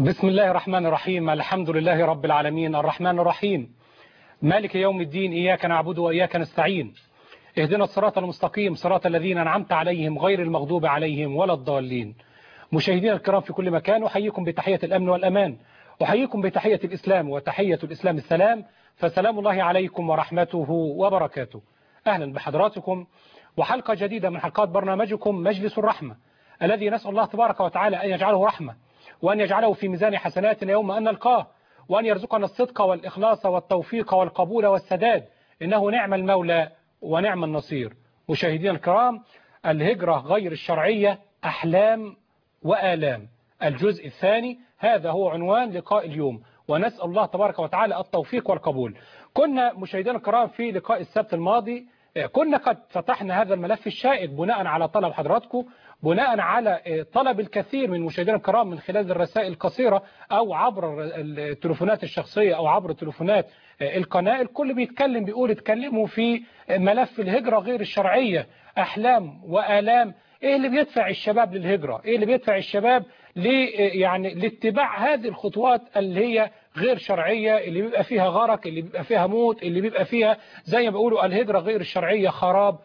بسم الله الرحمن الرحيم الحمد لله رب العالمين الرحمن الرحيم مالك يوم الدين إياك نعبد وإياك نستعين اهدنا الصراط المستقيم صراط الذين أنعمت عليهم غير المغضوب عليهم ولا الضالين مشاهدينا الكرام في كل مكان أحييكم بتحية الأمن والأمان أحييكم بتحية الإسلام وتحية الإسلام السلام فسلام الله عليكم ورحمته وبركاته أهلا بحضراتكم وحلقة جديدة من حلقات برنامجكم مجلس الرحمة الذي نسأل الله تبارك وتعالى أن يجعله رحمة وأن يجعله في ميزان حسناتنا يوم أن نلقاه وأن يرزقنا الصدق والإخلاص والتوفيق والقبول والسداد إنه نعم المولى ونعم النصير مشاهدينا الكرام الهجرة غير الشرعية أحلام وآلام الجزء الثاني هذا هو عنوان لقاء اليوم ونسأل الله تبارك وتعالى التوفيق والقبول كنا مشاهدينا الكرام في لقاء السبت الماضي كنا قد فتحنا هذا الملف الشائك بناء على طلب حضراتكم بناء على طلب الكثير من مشاهدينا الكرام من خلال الرسائل القصيرة أو عبر التليفونات الشخصية أو عبر تليفونات القناة الكل بيتكلم بيقول اتكلموا في ملف الهجرة غير الشرعية أحلام وآلام ايه اللي بيدفع الشباب للهجرة ايه اللي بيدفع الشباب ل يعني لاتباع هذه الخطوات اللي هي غير شرعية اللي بيبقى فيها غرق اللي بيبقى فيها موت اللي بيبقى فيها زي ما بيقولوا الهجرة غير الشرعية خراب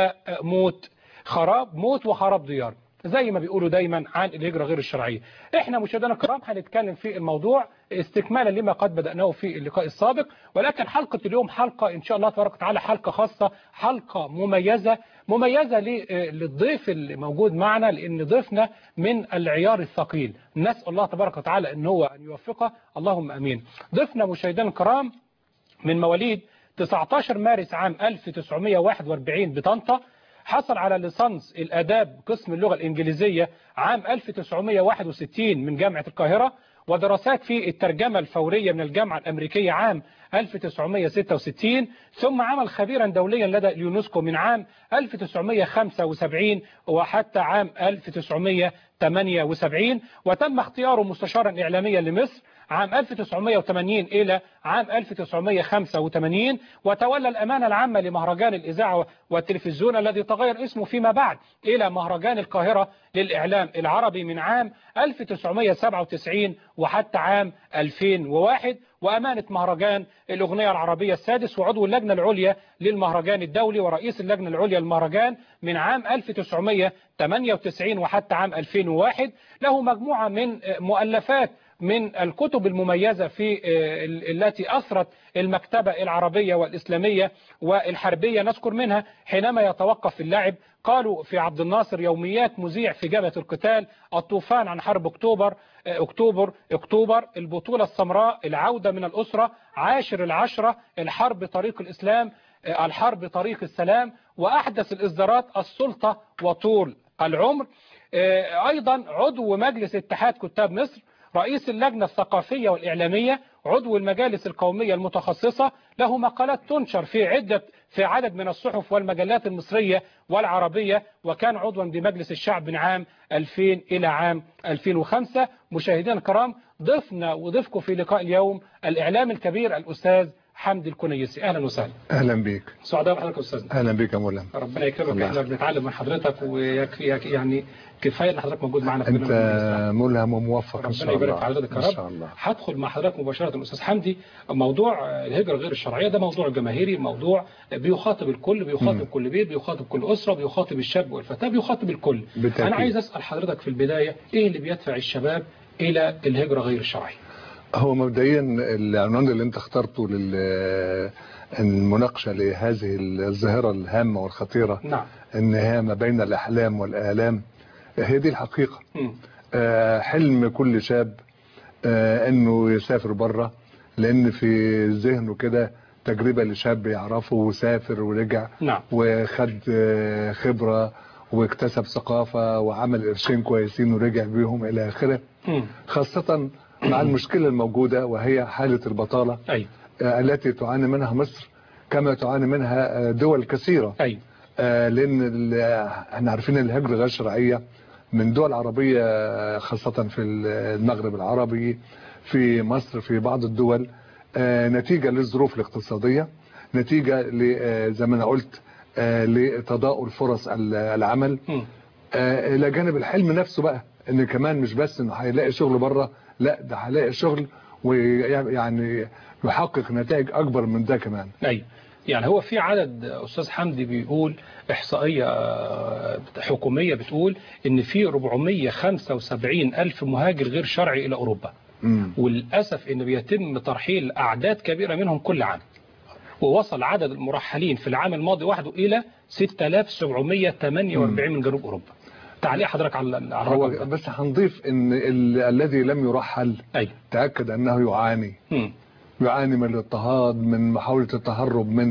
وموت خراب موت وخراب ديار زي ما بيقولوا دايما عن الهجرة غير الشرعية احنا مشاهدينا الكرام هنتكلم في الموضوع استكمالا لما قد بدأناه في اللقاء السابق ولكن حلقة اليوم حلقة ان شاء الله تبارك وتعالى حلقة خاصة حلقة مميزة مميزة للضيف اللي موجود معنا لان ضيفنا من العيار الثقيل نسأل الله تبارك وتعالى ان هو ان يوفقه اللهم امين ضيفنا مشاهدينا الكرام من مواليد 19 مارس عام 1941 بطنطا حصل على ليسانس الآداب قسم اللغة الإنجليزية عام 1961 من جامعة القاهرة ودراسات في الترجمة الفورية من الجامعة الأمريكية عام 1966 ثم عمل خبيرا دوليا لدى اليونسكو من عام 1975 وحتى عام 1978 وتم اختياره مستشارا إعلاميا لمصر عام 1980 إلى عام 1985 وتولى الأمانة العامة لمهرجان الإذاعة والتلفزيون الذي تغير اسمه فيما بعد إلى مهرجان القاهرة للإعلام العربي من عام 1997 وحتى عام 2001 وأمانة مهرجان الأغنية العربية السادس وعضو اللجنة العليا للمهرجان الدولي ورئيس اللجنة العليا للمهرجان من عام 1998 وحتى عام 2001 له مجموعة من مؤلفات من الكتب المميزة في التي أثرت المكتبة العربية والإسلامية والحربية نذكر منها حينما يتوقف اللعب قالوا في عبد الناصر يوميات مذيع في جبهة القتال الطوفان عن حرب أكتوبر أكتوبر أكتوبر البطولة السمراء العودة من الأسرة عاشر العشرة الحرب طريق الإسلام الحرب طريق السلام وأحدث الإصدارات السلطة وطول العمر أيضا عضو مجلس اتحاد كتاب مصر رئيس اللجنة الثقافية والإعلامية عضو المجالس القومية المتخصصة له مقالات تنشر في عدة في عدد من الصحف والمجلات المصرية والعربية وكان عضوا بمجلس الشعب من عام 2000 إلى عام 2005 مشاهدينا الكرام ضفنا وضيفكم في لقاء اليوم الإعلام الكبير الأستاذ حمدي الكنيسي اهلا وسهلا اهلا بيك سعداء بحضرتك يا استاذنا اهلا بيك يا مولانا ربنا يكرمك احنا بنتعلم من حضرتك ويكفي يعني كفايه ان حضرتك موجود معانا في انت ملهم وموفق ان شاء الله ربنا يبارك في حضرتك يا رب ان شاء الله هدخل مع حضرتك مباشره استاذ حمدي موضوع الهجره غير الشرعيه ده موضوع جماهيري موضوع بيخاطب الكل بيخاطب م. كل بيت بيخاطب كل اسره بيخاطب الشاب والفتاه بيخاطب الكل بالتأكيد. انا عايز اسال حضرتك في البدايه ايه اللي بيدفع الشباب الى الهجره غير الشرعيه هو مبدئيا العنوان اللي انت اخترته للمناقشة لهذه الظاهرة الهامة والخطيرة نعم انها ما بين الأحلام والآلام هي دي الحقيقة م. آه حلم كل شاب آه انه يسافر بره لان في ذهنه كده تجربة لشاب يعرفه وسافر ورجع نعم. وخد آه خبرة واكتسب ثقافة وعمل قرشين كويسين ورجع بيهم الى اخره م. خاصة مع المشكلة الموجودة وهي حالة البطالة ايوه التي تعاني منها مصر كما تعاني منها دول كثيرة ايوه لأن احنا عارفين الهجرة غير شرعية من دول عربية خاصة في المغرب العربي في مصر في بعض الدول نتيجة للظروف الاقتصادية نتيجة زي ما أنا قلت لتضاؤل فرص العمل م. الى جانب الحلم نفسه بقى ان كمان مش بس انه هيلاقي شغل بره لا ده هلاقي شغل ويعني يحقق نتائج اكبر من ده كمان ايوه يعني هو في عدد استاذ حمدي بيقول احصائيه حكوميه بتقول ان في 475 الف مهاجر غير شرعي الى اوروبا مم. وللاسف ان بيتم ترحيل اعداد كبيره منهم كل عام ووصل عدد المرحلين في العام الماضي وحده الى 6748 من جنوب اوروبا تعليق حضرتك على على هو الرقم ده بس هنضيف ان ال- الذي لم يرحل ايوه تاكد انه يعاني مم. يعاني من الاضطهاد من محاولة التهرب من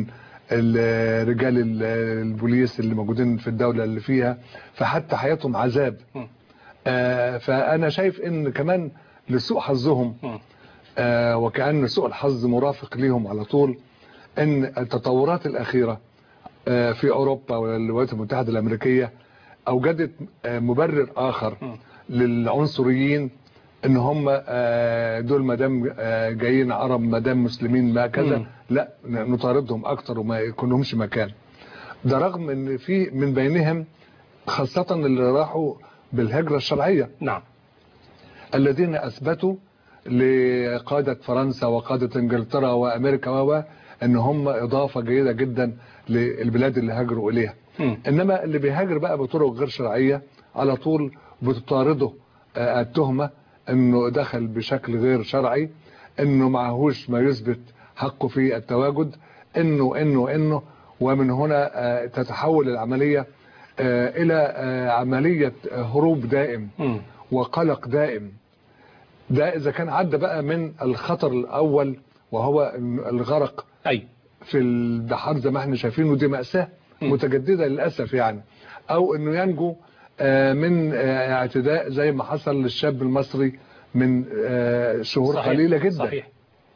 ال- رجال ال- البوليس اللي موجودين في الدولة اللي فيها فحتى حياتهم عذاب مم. آه، فأنا شايف إن كمان لسوء حظهم مم. آه، وكأن سوء الحظ مرافق ليهم على طول إن التطورات الأخيرة آه، في أوروبا والولايات المتحدة الأمريكية أوجدت آه، مبرر آخر مم. للعنصريين ان هم آه، دول ما دام آه، جايين عرب ما دام مسلمين ما كذا مم. لا نطاردهم اكتر وما يكون لهمش مكان ده رغم ان في من بينهم خاصة اللي راحوا بالهجرة الشرعية نعم الذين اثبتوا لقادة فرنسا وقادة انجلترا وامريكا و ان هم اضافة جيدة جدا للبلاد اللي هاجروا اليها مم. انما اللي بيهاجر بقى بطرق غير شرعية على طول بتطارده آه، التهمة انه دخل بشكل غير شرعي انه معهوش ما يثبت حقه في التواجد انه انه انه ومن هنا آه، تتحول العملية آه، الى آه، عملية هروب دائم مم. وقلق دائم ده اذا كان عدى بقى من الخطر الاول وهو الغرق ايوه في البحار زي ما احنا شايفين ودي مأساة م. متجددة للأسف يعني أو إنه ينجو آه، من آه، اعتداء زي ما حصل للشاب المصري من آه، شهور صحيح. قليلة جدا صحيح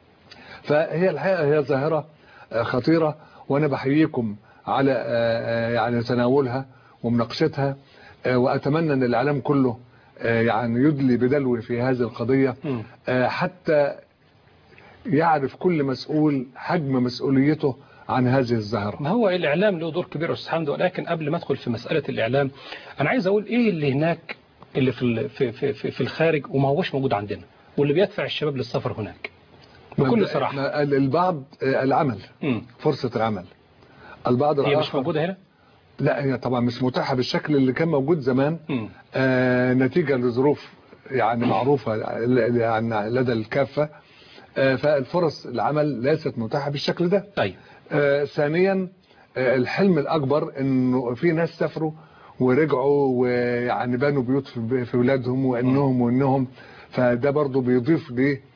فهي الحقيقة هي ظاهرة آه، خطيرة وأنا بحييكم على آه، آه، يعني تناولها ومناقشتها آه، وأتمنى أن الإعلام كله آه، يعني يدلي بدلو في هذه القضية مم. آه، حتى يعرف كل مسؤول حجم مسؤوليته عن هذه الظاهرة ما هو الإعلام له دور كبير يا أستاذ حمدي ولكن قبل ما أدخل في مسألة الإعلام أنا عايز أقول إيه اللي هناك اللي في ال- في في في, في الخارج وما هوش موجود عندنا واللي بيدفع الشباب للسفر هناك بكل صراحة ما- البعض آه، العمل مم. فرصة العمل البعض هي مش الآخر موجودة هنا لا هي طبعا مش متاحة بالشكل اللي كان موجود زمان مم. آه، نتيجة لظروف يعني معروفة يعني لدى الكافة آه، فالفرص العمل ليست متاحة بالشكل ده أيوة آه، ثانيا آه، الحلم الأكبر إنه في ناس سافروا ورجعوا ويعني بنوا بيوت في في ولادهم وإنهم وإنهم فده برضو بيضيف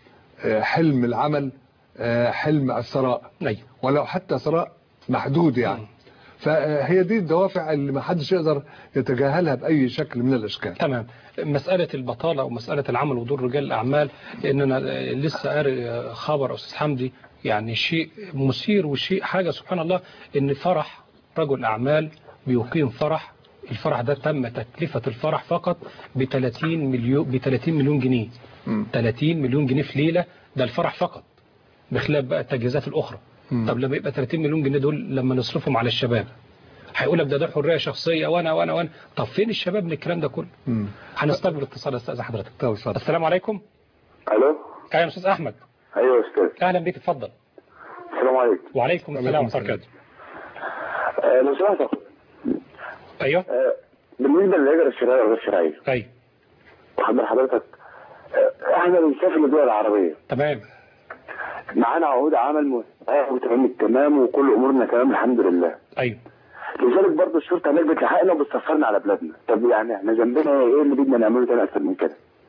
لحلم العمل آه، حلم الثراء أيوة ولو حتى ثراء محدود يعني فهي دي الدوافع اللي ما حدش يقدر يتجاهلها بأي شكل من الأشكال تمام مسألة البطالة ومسألة العمل ودور رجال الأعمال إننا لسه قاري خبر أستاذ حمدي يعني شيء مثير وشيء حاجة سبحان الله إن فرح رجل أعمال بيقيم فرح الفرح ده تم تكلفة الفرح فقط ب 30 مليون ب 30 مليون جنيه مم. 30 مليون جنيه في ليلة ده الفرح فقط بخلاف بقى التجهيزات الأخرى مم. طب لما يبقى 30 مليون جنيه دول لما نصرفهم على الشباب هيقول لك ده ده حرية شخصية وأنا وأنا وأنا طب فين الشباب من الكلام ده كله مم. هنستقبل اتصال استاذ حضرتك طب اتفضل. السلام عليكم الو اهلا يا استاذ احمد ايوه يا استاذ اهلا بيك اتفضل السلام عليكم وعليكم السلام ورحمه الله وبركاته آه لو سمحت يا أخوي، ايوه آه بالنسبه للهجره الشرعيه والغير الشرعيه ايوه واخد بال حضرتك آه احنا بنسافر للدول العربيه تمام معانا عقود عمل مستحقه وتمام التمام وكل امورنا تمام الحمد لله ايوه لذلك برضه الشرطه هناك بتلحقنا وبتسفرنا على بلادنا طب يعني احنا ذنبنا ايه اللي بدنا نعمله تاني اكتر من كده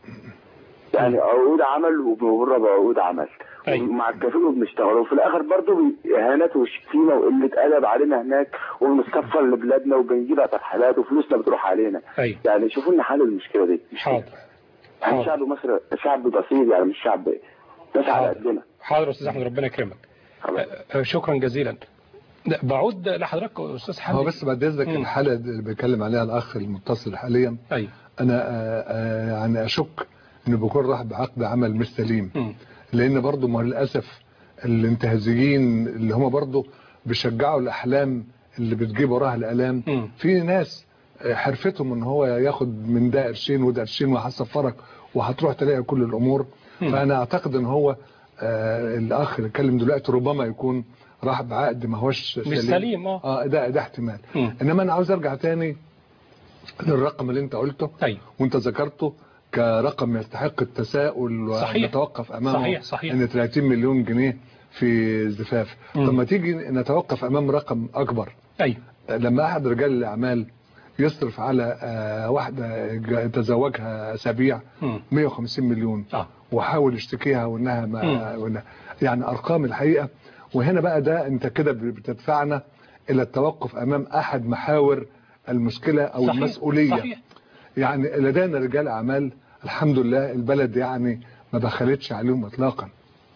يعني عقود عمل وبنمر بعقود عمل أيوة. مع الكفيل وبنشتغل وفي الاخر برضه اهانات وشتيمه وقله ادب علينا هناك وبنسفر لبلادنا وبنجيب ترحيلات وفلوسنا بتروح علينا ايوه يعني شوفوا لنا حل المشكله دي حاضر احنا حاضر. شعب مصر شعب بسيط يعني مش شعب ناس على حاضر قدنا حاضر يا استاذ احمد ربنا يكرمك خلاص. أه، شكرا جزيلا لا، بعود لحضرتك يا استاذ حمدي هو بس بعد اذنك مم. الحالة اللي بيتكلم عليها الأخ المتصل حاليا ايوه أنا آه، آه، يعني أشك إنه بيكون راح بعقد عمل مش سليم مم. لأن برضه ما هو للأسف الانتهازيين اللي هم برضه بيشجعوا الأحلام اللي بتجيب وراها الآلام مم. في ناس آه، حرفتهم ان هو ياخد من ده قرشين وده قرشين وهسفرك وهتروح تلاقي كل الامور فانا اعتقد ان هو آه الاخ اللي اتكلم دلوقتي ربما يكون راح بعقد ما هوش مش سليم اه اه ده ده احتمال مم. انما انا عاوز ارجع تاني للرقم اللي انت قلته طيب وانت ذكرته كرقم يستحق التساؤل صحيح. ونتوقف امامه صحيح، صحيح. ان 30 مليون جنيه في زفاف مم. طب ما تيجي نتوقف امام رقم اكبر ايوه لما احد رجال الاعمال يصرف على آه، واحده ج- تزوجها اسابيع مم. 150 مليون اه وحاول يشتكيها وانها ما وإنها يعني ارقام الحقيقه وهنا بقى ده انت كده بتدفعنا الى التوقف امام احد محاور المشكله او صحيح. المسؤوليه صحيح يعني لدينا رجال اعمال الحمد لله البلد يعني ما بخلتش عليهم اطلاقا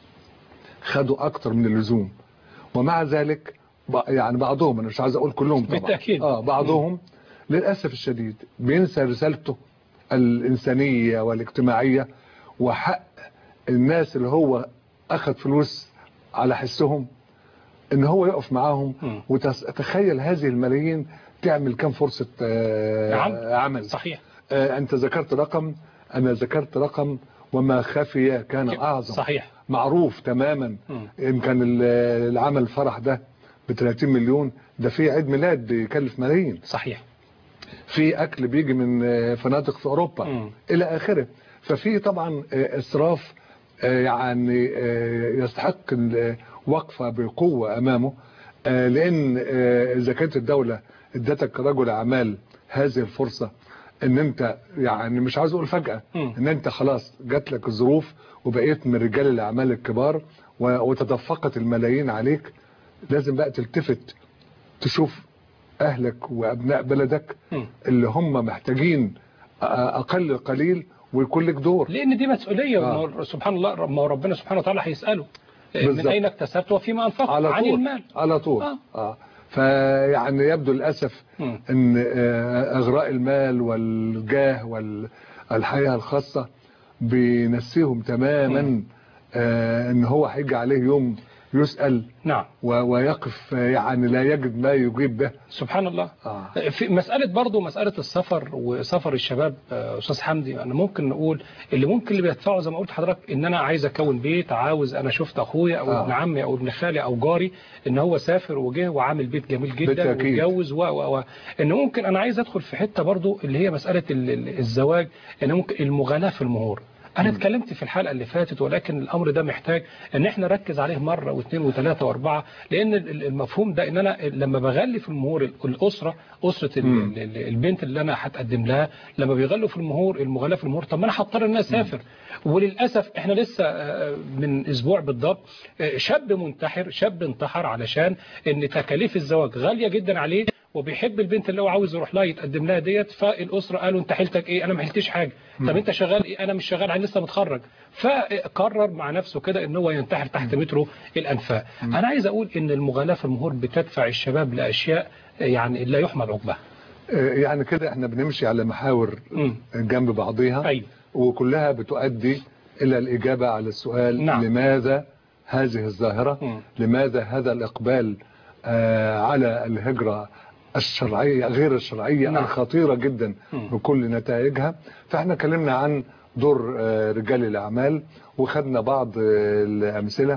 خدوا اكتر من اللزوم ومع ذلك ب- يعني بعضهم انا مش عايز اقول كلهم طبعا بالتأكيد. اه بعضهم للاسف الشديد بينسى رسالته الانسانيه والاجتماعيه وحق الناس اللي هو اخذ فلوس على حسهم ان هو يقف معاهم مم. وتخيل هذه الملايين تعمل كم فرصه آه، نعم. عمل صحيح آه، انت ذكرت رقم انا ذكرت رقم وما خفي كان اعظم صحيح معروف تماما مم. ان كان ال- العمل الفرح ده ب 30 مليون ده في عيد ميلاد بيكلف ملايين صحيح في اكل بيجي من آه، فنادق في اوروبا مم. الى اخره ففي طبعا آه، اسراف آه، يعني آه، يستحق الوقفه بقوه امامه آه، لان آه، اذا كانت الدوله ادتك كرجل اعمال هذه الفرصه ان انت يعني مش عايز اقول فجاه مم. ان انت خلاص جات لك الظروف وبقيت من رجال الاعمال الكبار و- وتدفقت الملايين عليك لازم بقى تلتفت تشوف اهلك وابناء بلدك مم. اللي هم محتاجين أ- اقل قليل ويكون لك دور لان دي مسؤوليه آه. ما هو سبحان الله ما هو ربنا سبحانه وتعالى هيساله من بالظبط. اين اكتسبت وفيما انفقت على عن طول المال على طول آه. اه فيعني يبدو للاسف مم. ان آه، اغراء المال والجاه والحياه الخاصه بينسيهم تماما آه ان هو هيجي عليه يوم يسال نعم و- ويقف آه، يعني لا يجد ما يجيب به سبحان الله آه. في مسألة برضو مسألة السفر وسفر الشباب آه، أستاذ حمدي أنا ممكن نقول اللي ممكن اللي بيدفعه زي ما قلت لحضرتك إن أنا عايز أكون بيت عاوز أنا شفت أخويا أو آه. ابن عمي أو ابن خالي أو جاري إن هو سافر وجه وعامل بيت جميل جدا بالتأكيد. واتجوز و و و إن ممكن أنا عايز أدخل في حتة برضو اللي هي مسألة ال- ال- الزواج إن ممكن المغالاة في المهور انا اتكلمت في الحلقه اللي فاتت ولكن الامر ده محتاج ان احنا نركز عليه مره واثنين وثلاثه واربعه لان ال- ال- المفهوم ده ان انا لما بغلي في المهور ال- الاسره اسره ال- مم. ال- ال- البنت اللي انا هتقدم لها لما بيغلوا في المهور المغالاه في المهور طب ما انا هضطر ان انا اسافر وللاسف احنا لسه آه، من اسبوع بالضبط آه، شاب منتحر شاب انتحر علشان ان تكاليف الزواج غاليه جدا عليه وبيحب البنت اللي هو عاوز يروح لها يتقدم لها ديت فالاسره قالوا انت حيلتك ايه انا ما حيلتش حاجه طب انت شغال ايه انا مش شغال انا لسه متخرج فقرر مع نفسه كده ان هو ينتحر تحت مترو الانفاق انا عايز اقول ان المغالاه في المهور بتدفع الشباب لاشياء يعني لا يحمد عقباها آه، يعني كده احنا بنمشي على محاور مم. جنب بعضيها ايوه وكلها بتؤدي إلى الإجابة على السؤال نعم. لماذا هذه الظاهرة مم. لماذا هذا الإقبال آه على الهجرة الشرعية غير الشرعية نعم. الخطيرة جدا مم. بكل نتائجها فاحنا كلمنا عن دور آه رجال الأعمال وخدنا بعض آه الأمثلة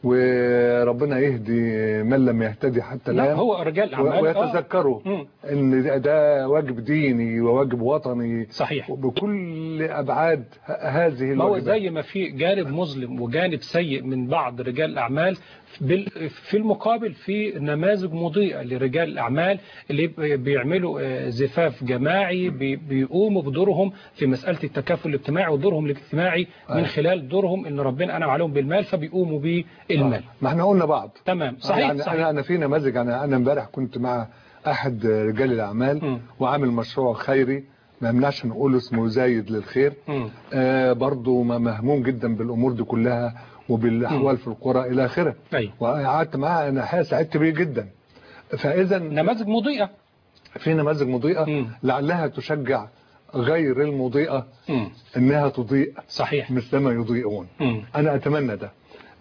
وربنا يهدي من لم يهتدي حتى لا الآن هو رجال و- اعمال آه. ويتذكروا مم. ان ده- ده واجب ديني وواجب وطني صحيح بكل ابعاد ه- هذه ما هو الواجبات زي ما في جانب مظلم وجانب سيء من بعض رجال الأعمال بال- في المقابل في نماذج مضيئة لرجال الأعمال اللي بي- بيعملوا آه، زفاف جماعي بي- بيقوموا بدورهم في مسألة التكافل الاجتماعي ودورهم الاجتماعي من أيوة. خلال دورهم ان ربنا أنعم عليهم بالمال فبيقوموا بالمال ما احنا قلنا بعض تمام صحيح يعني صحيح انا انا في نماذج انا انا امبارح كنت مع احد رجال الاعمال مم. وعامل مشروع خيري ما يمنعش نقول اسمه زايد للخير مم. آه برضه م- مهموم جدا بالامور دي كلها وبالاحوال في القرى الى اخره أيوة. وقعدت معاه انا الحقيقه سعدت بيه جدا فاذا نماذج مضيئة في نماذج مضيئه مم. لعلها تشجع غير المضيئه مم. انها تضيء صحيح مثلما يضيئون مم. انا اتمنى ده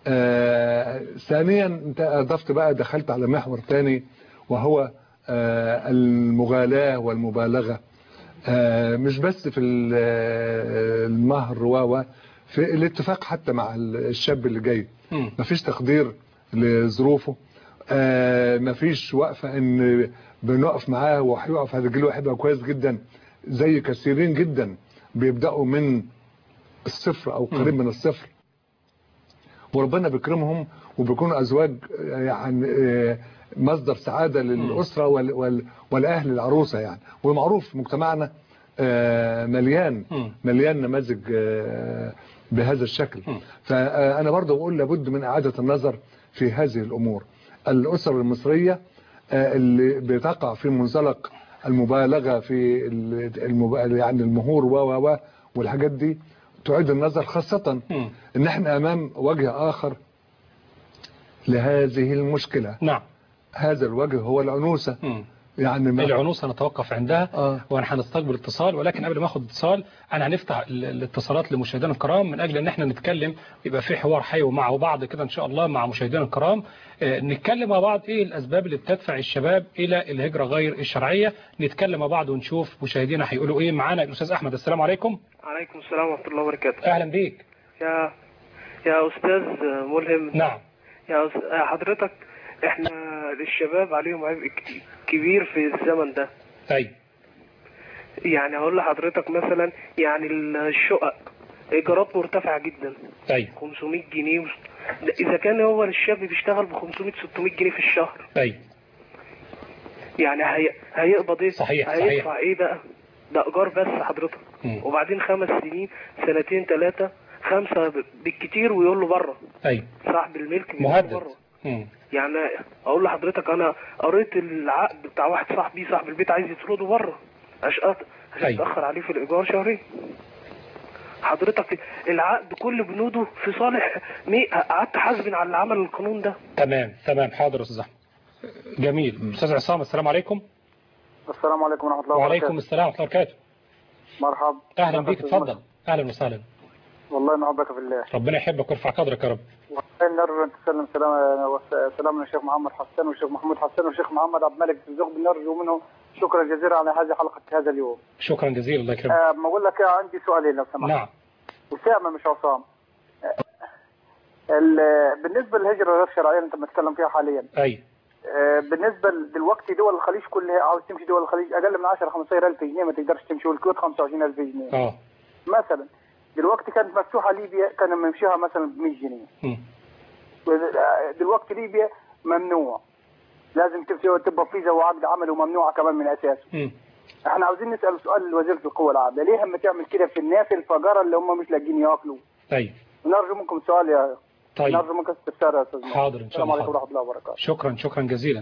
آه ثانيا انت اضفت بقى دخلت على محور ثاني وهو آه المغالاة والمبالغة آه مش بس في ال- آه، المهر و و في الاتفاق حتى مع الشاب اللي جاي مم. مفيش تقدير لظروفه آه مفيش وقفة ان بنقف معاه وهيقف هذا الجيل هيبقى كويس جدا زي كثيرين جدا بيبدأوا من الصفر او قريب من الصفر وربنا بيكرمهم وبيكونوا ازواج آه، يعني آه، مصدر سعادة للأسرة وال وال والأهل العروسة يعني ومعروف مجتمعنا آه، مليان مم. مليان نماذج آه، بهذا الشكل مم. فأنا برضه بقول لابد من إعادة النظر في هذه الأمور الأسر المصرية آه، اللي بتقع في منزلق المبالغة في ال- المب... يعني المهور و و و والحاجات دي تعيد النظر خاصة مم. ان احنا امام وجه اخر لهذه المشكلة نعم هذا الوجه هو العنوسة مم. يعني ما العنوسة نتوقف عندها آه. وانا هنستقبل اتصال ولكن قبل ما اخد اتصال انا هنفتح ال- الاتصالات لمشاهدينا الكرام من اجل ان احنا نتكلم يبقى في حوار حي مع بعض كده ان شاء الله مع مشاهدينا الكرام آه، نتكلم مع بعض ايه الاسباب اللي بتدفع الشباب الى الهجرة غير الشرعية نتكلم مع بعض ونشوف مشاهدينا هيقولوا ايه معانا الاستاذ احمد السلام عليكم عليكم السلام ورحمة الله وبركاته اهلا بيك يا يا أستاذ ملهم نعم يا أس- يا حضرتك احنا الشباب عليهم عبء ك- كبير في الزمن ده اي يعني هقول لحضرتك مثلا يعني الشقق ايجارات مرتفعة جدا اي 500 جنيه وس- ده اذا كان هو الشاب بيشتغل ب 500 600 جنيه في الشهر اي يعني هي... هيقبض ايه صحيح، هيدفع صحيح. ايه بقى ده ايجار بس حضرتك مم. وبعدين خمس سنين سنتين ثلاثة خمسة ب- بالكتير ويقول له بره اي صاحب الملك بيقول له مهدد بره مم. يعني اقول لحضرتك انا قريت العقد بتاع واحد صاحبي صاحب البيت عايز يطرده بره عشان عشان أيوة. يتاخر عليه في الايجار شهرين حضرتك العقد كل بنوده في صالح مي قعدت حاسب على اللي عمل القانون ده تمام تمام حاضر يا استاذ احمد جميل استاذ عصام السلام عليكم السلام عليكم ورحمة الله وعليكم السلام ورحمه الله وبركاته مرحبا اهلا بيك اتفضل اهلا وسهلا والله نحبك في الله ربنا يحبك ويرفع قدرك يا رب والله نرجو أن تسلم سلام سلام للشيخ محمد حسن والشيخ محمود حسن والشيخ محمد عبد الملك الزغب نرجو منه شكرا جزيلا على هذه حلقة هذا اليوم شكرا جزيلا الله يكرمك أه ما أقول لك عندي سؤالين لو سمحت نعم أسامة مش عصام آه، ال- بالنسبة للهجرة غير الشرعية اللي أنت بتتكلم فيها حاليا اي آه، بالنسبة دلوقتي دول الخليج كلها عاوز تمشي دول الخليج أقل من 10 15000 جنيه ما تقدرش تمشي والكويت 25000 جنيه اه مثلا دلوقتي كانت مفتوحة ليبيا كان ممشيها مثلا ب 100 جنيه مم. دلوقتي ليبيا ممنوع لازم تبقى تبقى فيزا وعقد عمل وممنوعه كمان من اساسه مم. احنا عاوزين نسال سؤال لوزيره القوى العامله ليه هم تعمل كده في الناس الفقراء اللي هم مش لاقيين ياكلوا اي نرجو منكم سؤال يا طيب نرجو منكم استفسار يا استاذ محمد. حاضر ان شاء السلام الله عليكم حاضر. ورحمه الله وبركاته شكرا شكرا جزيلا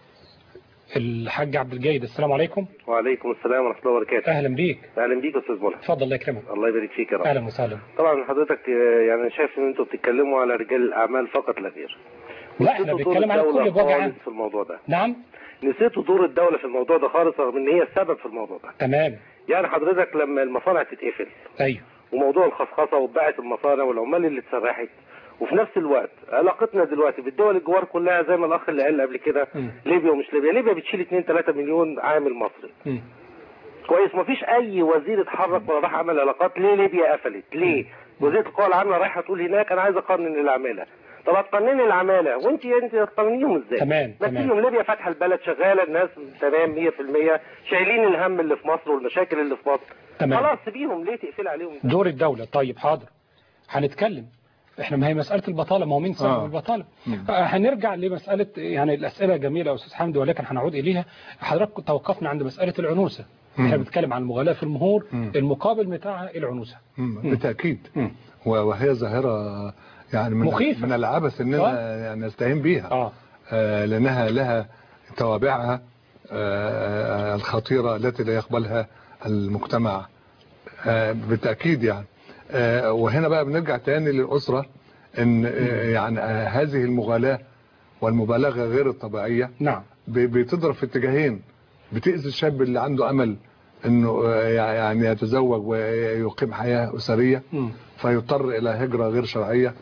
الحاج عبد الجيد السلام عليكم وعليكم السلام ورحمه الله وبركاته اهلا بيك اهلا بيك يا استاذ ملحم اتفضل الله يكرمك الله يبارك فيك يا رب اهلا وسهلا طبعا حضرتك آه، يعني شايف ان انتوا بتتكلموا على رجال الاعمال فقط لا غير لا احنا نسيتوا دور بنتكلم على الدولة كل بوجه عام خالص في الموضوع ده نعم نسيتوا دور الدوله في الموضوع ده خالص رغم ان هي السبب في الموضوع ده تمام يعني حضرتك لما المصانع تتقفل ايوه وموضوع الخصخصه وباعت المصانع والعمال اللي اتسرحت وفي نفس الوقت علاقتنا دلوقتي بالدول الجوار كلها زي ما الاخ اللي قال قبل كده مم. ليبيا ومش ليبيا ليبيا بتشيل 2 3 مليون عامل مصري مم. كويس مفيش اي وزير اتحرك ولا راح عمل علاقات ليه ليبيا قفلت ليه وزيره القوى العامله رايحه تقول هناك انا عايز اقنن العماله طب هتقنني العماله وانت انت هتقننيهم ازاي تمام، ما تمام. تسيبهم ليبيا فاتحه البلد شغاله الناس تمام 100% شايلين الهم اللي في مصر والمشاكل اللي في مصر تمام. خلاص سيبيهم ليه تقفل عليهم دور الدولة طيب حاضر هنتكلم احنا ما هي مسألة البطالة ما هو مين سبب آه. البطالة آه، هنرجع لمسألة يعني الأسئلة جميلة يا أستاذ حمدي ولكن هنعود إليها حضرتك توقفنا عند مسألة العنوسة احنا بنتكلم عن المغالاة في المهور المقابل بتاعها العنوسة مم. بالتأكيد مم. و- وهي ظاهرة يعني من مخيفة. من العبث اننا آه. يعني نستهين بيها اه آه، لأنها لها توابعها آه، الخطيرة التي لا يقبلها المجتمع آه، بالتأكيد يعني آه، وهنا بقى بنرجع تاني للأسرة ان آه، يعني آه، هذه المغالاة والمبالغة غير الطبيعية نعم ب- بتضرب في اتجاهين بتأذي الشاب اللي عنده أمل انه آه، يعني يتزوج ويقيم حياة أسرية مم. فيضطر إلى هجرة غير شرعية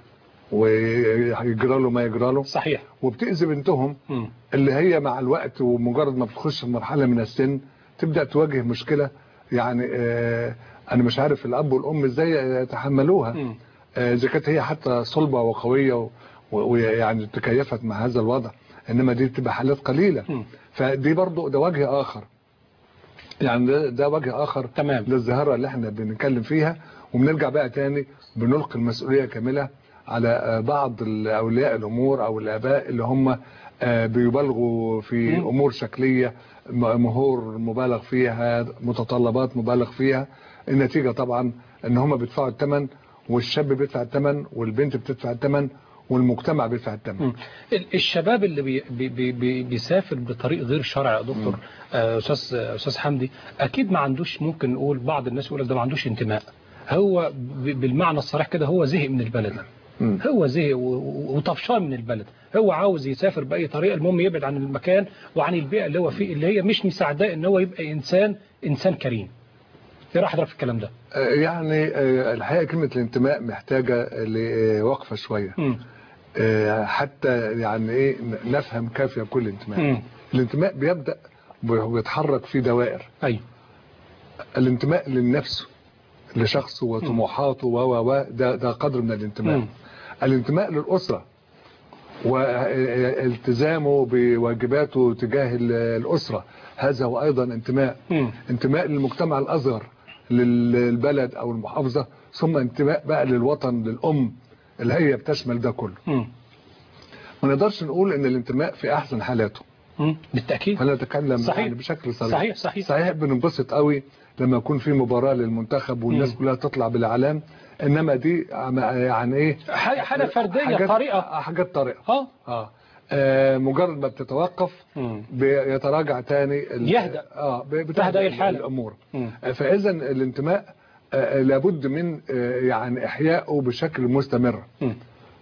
ويجرى له ما يجرى له صحيح وبتأذي بنتهم مم. اللي هي مع الوقت ومجرد ما بتخش في مرحلة من السن تبدأ تواجه مشكلة يعني آه، أنا مش عارف الأب والأم إزاي يتحملوها مم. آه، اذا كانت هي حتى صلبه وقويه و- ويعني تكيفت مع هذا الوضع انما دي بتبقى حالات قليله مم. فدي برضو ده وجه اخر يعني ده, ده وجه اخر تمام. للظاهره اللي احنا بنتكلم فيها وبنرجع بقى تاني بنلقي المسؤوليه كامله على آه، بعض ال- اولياء الامور او الاباء اللي هم آه، بيبالغوا في مم. امور شكليه م- مهور مبالغ فيها متطلبات مبالغ فيها النتيجه طبعا ان هم بيدفعوا الثمن والشاب بيدفع الثمن والبنت بتدفع الثمن والمجتمع بيدفع الثمن مم. ال- الشباب اللي بي بي بي بي بيسافر بطريق غير شرعي يا دكتور آه، استاذ آه، استاذ حمدي اكيد ما عندوش ممكن نقول بعض الناس يقول لك ده ما عندوش انتماء هو ب- بالمعنى الصريح كده هو زهق من البلد مم. هو زهق و- و- وطفشان من البلد هو عاوز يسافر باي طريقه المهم يبعد عن المكان وعن البيئه اللي هو فيه اللي هي مش مساعداه ان هو يبقى انسان انسان كريم ايه راح حضرتك في الكلام ده آه، يعني آه، الحقيقه كلمه الانتماء محتاجه لوقفه شويه مم. آه، حتى يعني ايه نفهم كيف يكون الانتماء مم. الانتماء بيبدا ويتحرك في دوائر ايوه الانتماء للنفس لشخصه وطموحاته و و و ده ده قدر من الانتماء مم. الانتماء للاسره والتزامه بواجباته تجاه ال- الاسره هذا هو ايضا انتماء مم. انتماء للمجتمع الاصغر للبلد او المحافظه ثم انتماء بقى للوطن للام اللي هي بتشمل ده كله مم. ما نقدرش نقول ان الانتماء في احسن حالاته مم. بالتاكيد فانا اتكلم صحيح. يعني بشكل صريح صحيح صحيح صحيح بننبسط قوي لما يكون في مباراه للمنتخب والناس مم. كلها تطلع بالاعلام انما دي عم- يعني ايه حاجه حالة فرديه حاجات طريقه حاجات طريقه اه اه آه، مجرد ما بتتوقف مم. بيتراجع تاني ال- يهدأ. اه ب- تهدأ بتهدأ الحالة. الامور مم. آه، فاذا الانتماء آه، لابد من آه، يعني احيائه بشكل مستمر مم.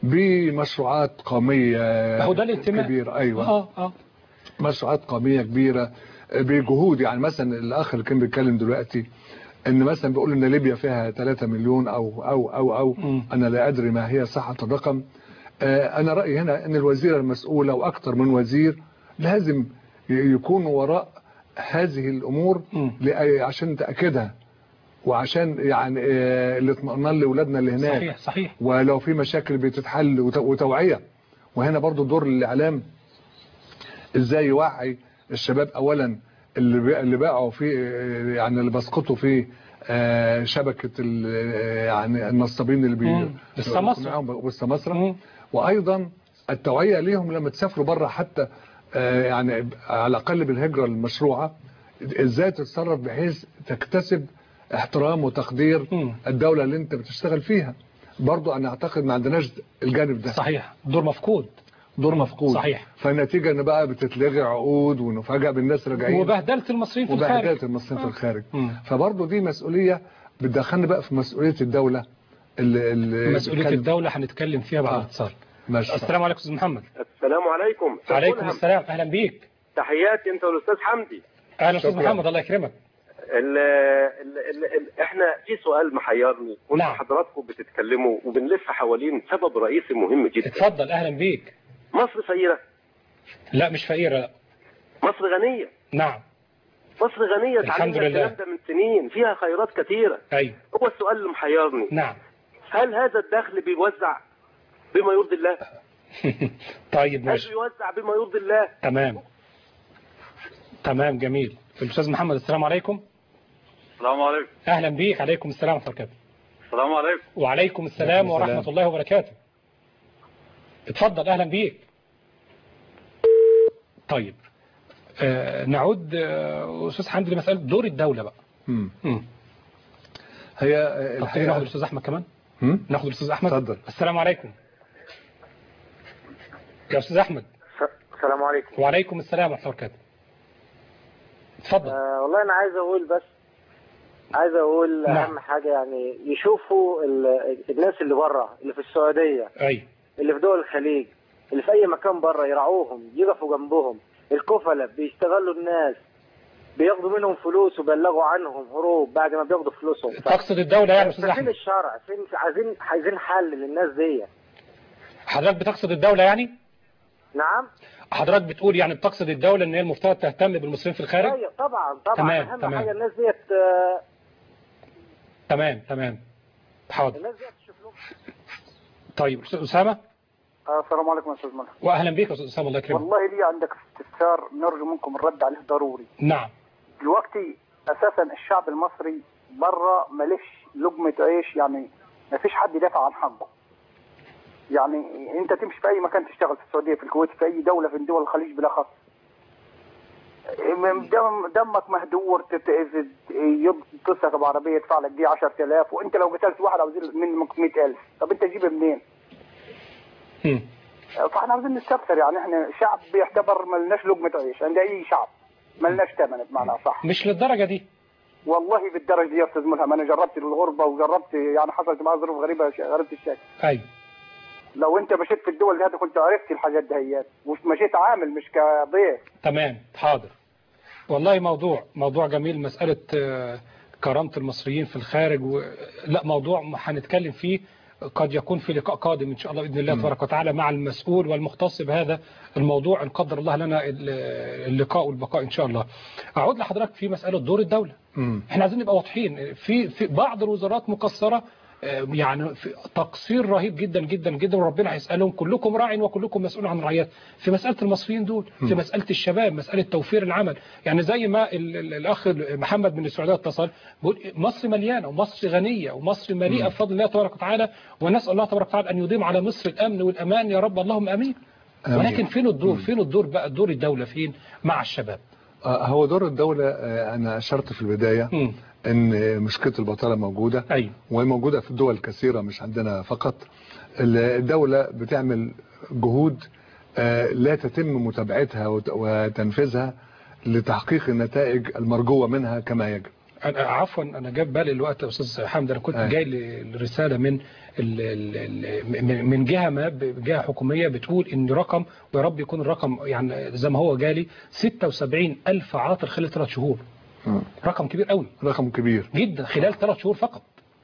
بمشروعات قوميه هو ده الانتماء كبيره ايوه اه اه مشروعات قوميه كبيره بجهود يعني مثلا الاخ اللي كان بيتكلم دلوقتي ان مثلا بيقول ان ليبيا فيها 3 مليون او او او او مم. انا لا ادري ما هي صحه الرقم آه، انا رايي هنا ان الوزيره المسؤوله واكثر من وزير لازم ي- يكونوا وراء هذه الامور مم. لأي- عشان تاكدها وعشان يعني آه، الاطمئنان لاولادنا اللي هناك صحيح صحيح ولو في مشاكل بتتحل وت- وتوعية وهنا برضو دور الإعلام إزاي يوعي الشباب أولا اللي بي- اللي باعوا في يعني اللي بسقطوا في آه، شبكة ال- آه، يعني النصابين اللي بي مم. السماسرة. معاهم والسماسرة مم. وأيضا التوعية ليهم لما تسافروا بره حتى آه، يعني على الأقل بالهجرة المشروعة إزاي تتصرف بحيث تكتسب احترام وتقدير مم. الدولة اللي انت بتشتغل فيها برضو انا اعتقد ما عندناش الجانب ده صحيح دور مفقود دور مفقود صحيح. فالنتيجة ان بقى بتتلغي عقود ونفاجأ بالناس راجعين وبهدله المصريين في الخارج وبهدلة المصريين في آه. الخارج مم. فبرضو دي مسؤولية بتدخلنا بقى في مسؤولية الدولة اللي اللي مسؤوليه بتتكلم- الدوله هنتكلم فيها بعد آه. الاتصال ماشي السلام عليكم استاذ محمد السلام عليكم أستاذ وعليكم ملهم. السلام اهلا بيك تحياتي انت والاستاذ حمدي اهلا استاذ شكراً. محمد الله يكرمك ال ال ال ال احنا في سؤال محيرني وانتوا نعم. حضراتكم بتتكلموا وبنلف حوالين سبب رئيسي مهم جدا اتفضل اهلا بيك مصر فقيره لا مش فقيره لا مصر غنيه نعم مصر غنيه الحمد اتعلمنا لله. الكلام ده من سنين فيها خيرات كثيره ايوه هو السؤال اللي محيرني نعم هل هذا الدخل بيوزع بما يرضي الله طيب هل ماشي بيوزع بما يرضي الله تمام تمام جميل الاستاذ محمد السلام عليكم السلام عليكم اهلا بيك عليكم السلام ورحمه الله وبركاته السلام عليكم وعليكم السلام وعليكم ورحمه السلام. الله وبركاته اتفضل اهلا بيك طيب آه نعود آه استاذ حمدي لمساله دور الدوله بقى مم. مم. هي طب تيجي ناخد الحقيقة الاستاذ احمد كمان مم؟ ناخد الاستاذ احمد اتفضل. السلام عليكم يا استاذ احمد السلام عليكم وعليكم السلام ورحمه الله وبركاته اتفضل آه والله انا عايز اقول بس عايز اقول نعم. اهم حاجه يعني يشوفوا ال- الناس اللي بره اللي في السعوديه ايوه اللي في دول الخليج اللي في اي مكان بره يرعوهم يقفوا جنبهم الكفله بيشتغلوا الناس بياخدوا منهم فلوس وبلغوا عنهم هروب بعد ما بياخدوا فلوسهم تقصد الدوله يعني يا استاذ فين احمد الشرع فين عايزين عايزين حل للناس دي حضرتك بتقصد الدوله يعني نعم حضرتك بتقول يعني بتقصد الدوله ان هي المفترض تهتم بالمصريين في الخارج أيوة طبعا طبعا تمام، اهم تمام. حاجه الناس ديت آه، تمام تمام حاضر الناس ديت تشوف لهم طيب استاذ اسامه السلام عليكم يا استاذ ملك واهلا بك يا استاذ اسامه الله يكرمك والله لي عندك استفسار نرجو منكم الرد عليه ضروري نعم دلوقتي اساسا الشعب المصري بره ماليش لقمه عيش يعني ما فيش حد يدافع عن حقه يعني انت تمشي في اي مكان تشتغل في السعوديه في الكويت في اي دوله من دول الخليج بالاخص دم دمك مهدور تتأذي يتصل بعربيه يدفع لك دي 10000 وانت لو قتلت واحد عاوزين منك 100000 طب انت تجيبها منين؟ مم. فاحنا عاوزين نستفسر يعني احنا شعب بيعتبر ملناش لقمه عيش عند اي شعب ملناش ثمن بمعنى صح مش للدرجه دي والله بالدرجه دي يا استاذ ملهم انا جربت الغربه وجربت يعني حصلت معايا ظروف غريبه غريبه الشكل ايوه لو انت مشيت في الدول دي كنت عرفت الحاجات دهيات ومشيت عامل مش كضيف تمام حاضر والله موضوع موضوع جميل مسألة آه، كرامة المصريين في الخارج و... لا موضوع هنتكلم فيه قد يكون في لقاء قادم إن شاء الله بإذن الله تبارك وتعالى مع المسؤول والمختص بهذا الموضوع إن قدر الله لنا ال- اللقاء والبقاء إن شاء الله أعود لحضرتك في مسألة دور الدولة مم. احنا عايزين نبقى واضحين في في بعض الوزارات مقصره آه، يعني في تقصير رهيب جدا جدا جدا وربنا هيسالهم كلكم راع وكلكم مسؤول عن رعيته في مساله المصريين دول في مساله الشباب مساله توفير العمل يعني زي ما ال- ال- الاخ محمد من السعوديه اتصل بيقول مصر مليانه ومصر غنيه ومصر مليئه بفضل الله تبارك وتعالى ونسال الله تبارك وتعالى ان يديم على مصر الامن والامان يا رب اللهم امين آمين. ولكن فين الدور فين الدور بقى دور الدوله فين مع الشباب آه، هو دور الدولة آه، أنا أشرت في البداية مم. أن مشكلة البطالة موجودة ايوه وهي موجودة في الدول كثيرة مش عندنا فقط الدولة بتعمل جهود آه، لا تتم متابعتها وت- وتنفيذها لتحقيق النتائج المرجوة منها كما يجب أنا عفوا انا جاب بالي الوقت يا استاذ حمد انا كنت أي. جاي لرساله من ال ال ال من- من جهه ما ب- جهه حكوميه بتقول ان رقم ويا رب يكون الرقم يعني زي ما هو جالي 76 الف عاطل خلال ثلاث شهور رقم كبير قوي رقم كبير جدا خلال ثلاث شهور فقط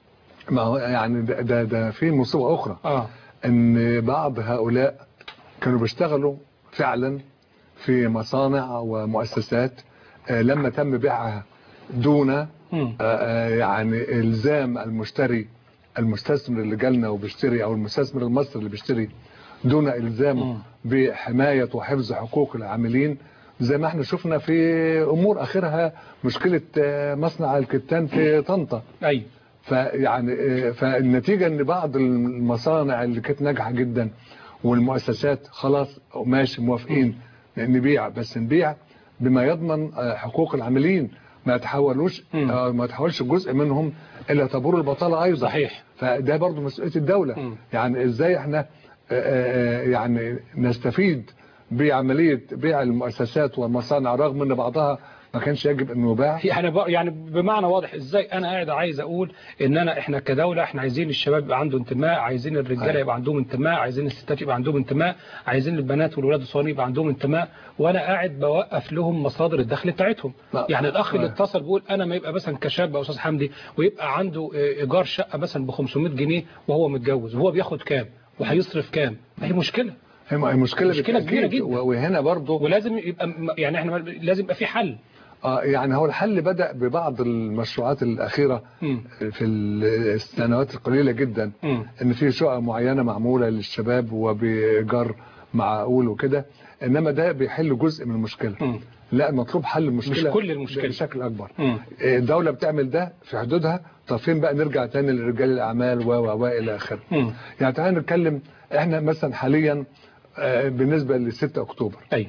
ما هو يعني ده, ده, ده في مصيبة أخرى اه ان بعض هؤلاء كانوا بيشتغلوا فعلا في مصانع ومؤسسات آه، لما تم بيعها دون آه، مم. آه، يعني الزام المشتري المستثمر اللي جالنا وبيشتري او المستثمر المصري اللي بيشتري دون الزامه مم. بحمايه وحفظ حقوق العاملين زي ما احنا شفنا في امور اخرها مشكله آه، مصنع الكتان في طنطا ايوه فيعني آه، فالنتيجة ان بعض المصانع اللي كانت ناجحة جدا والمؤسسات خلاص ماشي موافقين نبيع بس نبيع بما يضمن آه، حقوق العاملين ما يتحولوش مم. آه، ما يتحولش جزء منهم الى تبور البطالة ايضا صحيح فده برضو مسؤولية الدولة مم. يعني ازاي احنا آه، آه، يعني نستفيد بعملية بيع المؤسسات والمصانع رغم ان بعضها ما كانش يجب انه يباع يعني بق- يعني بمعنى واضح ازاي انا قاعد عايز اقول ان انا احنا كدوله احنا عايزين الشباب يبقى عنده انتماء عايزين الرجاله أيوة. يبقى عندهم انتماء عايزين الستات يبقى عندهم انتماء عايزين البنات والولاد الصغيرين يبقى عندهم انتماء وانا قاعد بوقف لهم مصادر الدخل بتاعتهم لا. يعني الاخ اللي أيوة. اتصل بيقول انا ما يبقى مثلا كشاب يا استاذ حمدي ويبقى عنده اه، ايجار شقه مثلا ب 500 جنيه وهو متجوز وهو بياخد كام وهيصرف كام ما هي مشكله هي م- مشكلة مشكلة بالتأكيد. كبيرة جدا. و- وهنا برضو ولازم يبقى م- يعني احنا لازم يبقى في حل آه يعني هو الحل بدأ ببعض المشروعات الأخيرة مم. في السنوات القليلة جدا مم. ان في شقق معينة معمولة للشباب وبإيجار معقول وكده انما ده بيحل جزء من المشكلة مم. لا مطلوب حل المشكلة مش كل المشكلة. بشكل أكبر مم. الدولة بتعمل ده في حدودها طب فين بقى نرجع تاني لرجال الأعمال و و و إلى آخره مم. يعني تعالى نتكلم احنا مثلا حاليا آه، بالنسبة ل 6 أكتوبر ايوه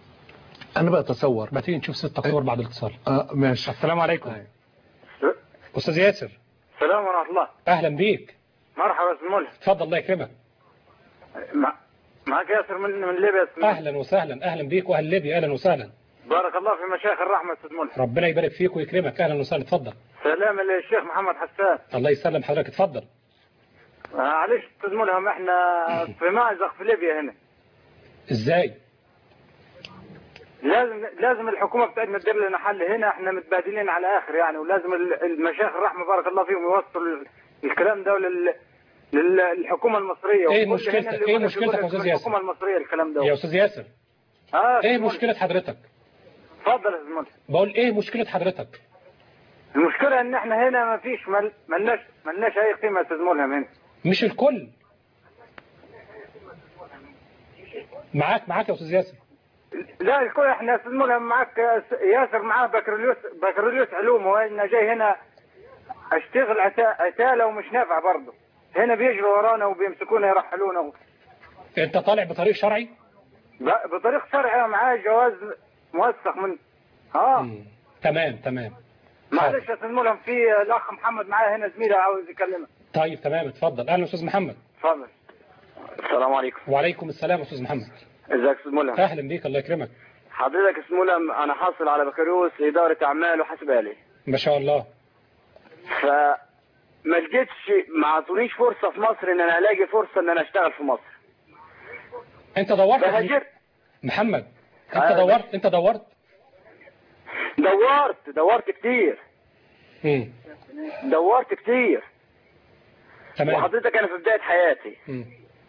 أنا بقى أتصور ما تيجي نشوف 6 اكتوبر بعد الاتصال آه ماشي السلام عليكم أيوة. استاذ ياسر السلام ورحمة الله اهلا بيك مرحبا استاذ ملهم اتفضل الله يكرمك مع... معك ياسر من من ليبيا استاذ ملهم. اهلا وسهلا اهلا بيك واهل ليبيا اهلا وسهلا بارك الله في مشايخ الرحمة استاذ ملهم ربنا يبارك فيك ويكرمك اهلا وسهلا اتفضل سلام للشيخ محمد حسان الله يسلم حضرتك اتفضل معلش استاذ ملهم احنا في مأزق في ليبيا هنا ازاي لازم لازم الحكومه بتاعتنا تدير لنا حل هنا احنا متبادلين على اخر يعني ولازم ال- المشايخ الرحمه بارك الله فيهم يوصلوا ال- الكلام ده لل للحكومه المصريه إيه وكل مشكلتك؟ هنا اللي إيه يقول لك- مشكلتك يقول يا لك أستاذ من ياسر؟ الحكومه المصريه الكلام ده يا استاذ ياسر اه ايه استاذ ملهم. مشكله حضرتك اتفضل يا استاذ ملهم. بقول ايه مشكله حضرتك المشكله ان احنا هنا ما فيش مل... ملناش ملناش اي قيمه يا استاذ ملهم هنا مش الكل معاك معاك يا استاذ ياسر لا الكل احنا سلمنا معك ياسر معاه بكالوريوس بكالوريوس علوم وانا جاي هنا اشتغل عتا- عتاله ومش نافع برضه هنا بيجروا ورانا وبيمسكونا يرحلونا و- انت طالع بطريق شرعي ب- بطريق شرعي أنا معاه جواز موثق من اه تمام تمام معلش يا سلمولهم في الاخ محمد معاه هنا زميله عاوز يكلمك طيب تمام اتفضل اهلا استاذ محمد اتفضل السلام عليكم وعليكم السلام يا استاذ محمد ازيك استاذ ملهم اهلا بيك الله يكرمك حضرتك اسم ملهم انا حاصل على بكالوريوس اداره اعمال وحاسب آلي ما شاء الله فما لقيتش ما عطونيش فرصه في مصر ان انا الاقي فرصه ان انا اشتغل في مصر انت دورت فهاجرت محمد انت أيوة. دورت انت دورت دورت دورت كتير مم. دورت كتير تمام وحضرتك انا في بدايه حياتي مم.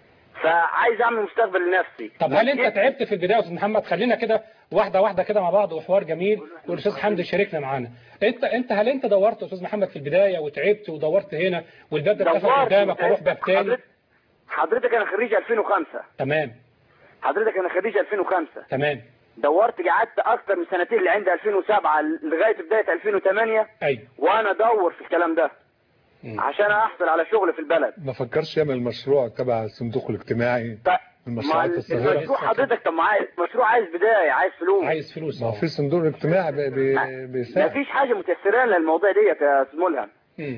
فعايز اعمل مستقبل لنفسي طب هل انت تعبت في البدايه يا استاذ محمد خلينا كده واحده واحده كده مع بعض وحوار جميل والاستاذ حمدي شاركنا معانا انت انت هل انت دورت يا استاذ محمد في البدايه وتعبت ودورت هنا والباب ده اتقفل دورت قدامك وتعبت. وروح باب تاني حضرتك- حضرتك انا خريج 2005 تمام حضرتك انا خريج 2005 تمام دورت قعدت اكتر من سنتين اللي عندي 2007 لغايه بدايه 2008 ايوه وانا ادور في الكلام ده عشان احصل على شغل في البلد ما فكرش يعمل مشروع تبع الصندوق الاجتماعي ط- المشروعات ما الصغيرة المشروع حضرتك طب ما عايز مشروع عايز بدايه عايز فلوس عايز فلوس ما هو في صندوق الاجتماعي بي- بي- بيساعد مفيش حاجه متيسره لنا الموضوع ديت يا استاذ ملهم مم.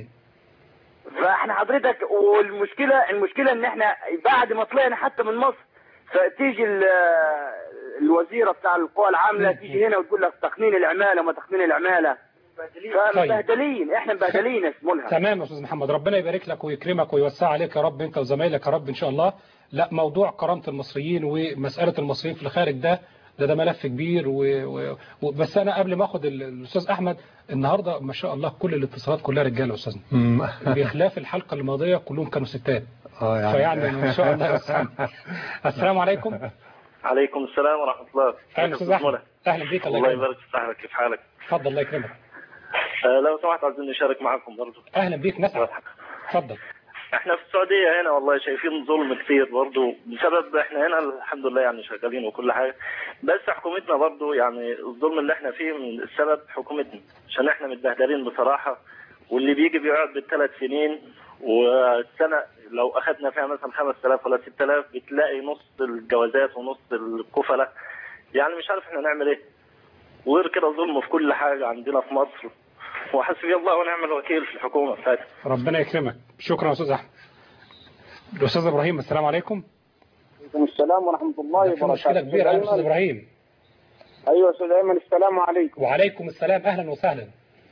فاحنا حضرتك والمشكله المشكله ان احنا بعد ما طلعنا حتى من مصر فتيجي ال- الوزيره بتاع القوى العامله تيجي هنا وتقول لك تقنين العماله وما تقنين العماله فمبهدلين احنا مبهدلين يا استاذ ملهم تمام يا استاذ محمد ربنا يبارك لك ويكرمك ويوسع عليك يا رب انت وزمايلك يا رب ان شاء الله لا موضوع كرامه المصريين ومساله المصريين في الخارج ده ده ده ملف كبير و... و... و... بس انا قبل ما اخد ال- الاستاذ احمد النهارده ما شاء الله كل الاتصالات كلها رجاله يا استاذنا مم. بخلاف الحلقه الماضيه كلهم كانوا ستات اه يعني فيعني ما شاء الله يا أستاذ. السلام عليكم عليكم السلام ورحمة الله اهلا استاذ احمد اهلا بيك الله الله يكرمك يبارك في صحتك كيف حالك اتفضل الله يكرمك آه لو سمحت عايزين نشارك معكم برضو اهلا بيك نسعد اتفضل احنا في السعودية هنا والله شايفين ظلم كثير برضو بسبب احنا هنا الحمد لله يعني شغالين وكل حاجة بس حكومتنا برضو يعني الظلم اللي احنا فيه من السبب حكومتنا عشان احنا متبهدلين بصراحة واللي بيجي بيقعد بالثلاث سنين والسنة لو اخذنا فيها مثلا 5000 ولا 6000 بتلاقي نص الجوازات ونص الكفلة يعني مش عارف احنا نعمل ايه وغير كده ظلم في كل حاجة عندنا في مصر وحسبي الله ونعم الوكيل في الحكومة بتاعتنا ربنا يكرمك شكرا يا استاذ احمد الاستاذ ابراهيم السلام عليكم وعليكم السلام ورحمة الله في وبركاته مشكله كبيره يا استاذ ابراهيم أيوة أستاذ أيمن السلام عليكم وعليكم السلام اهلا وسهلا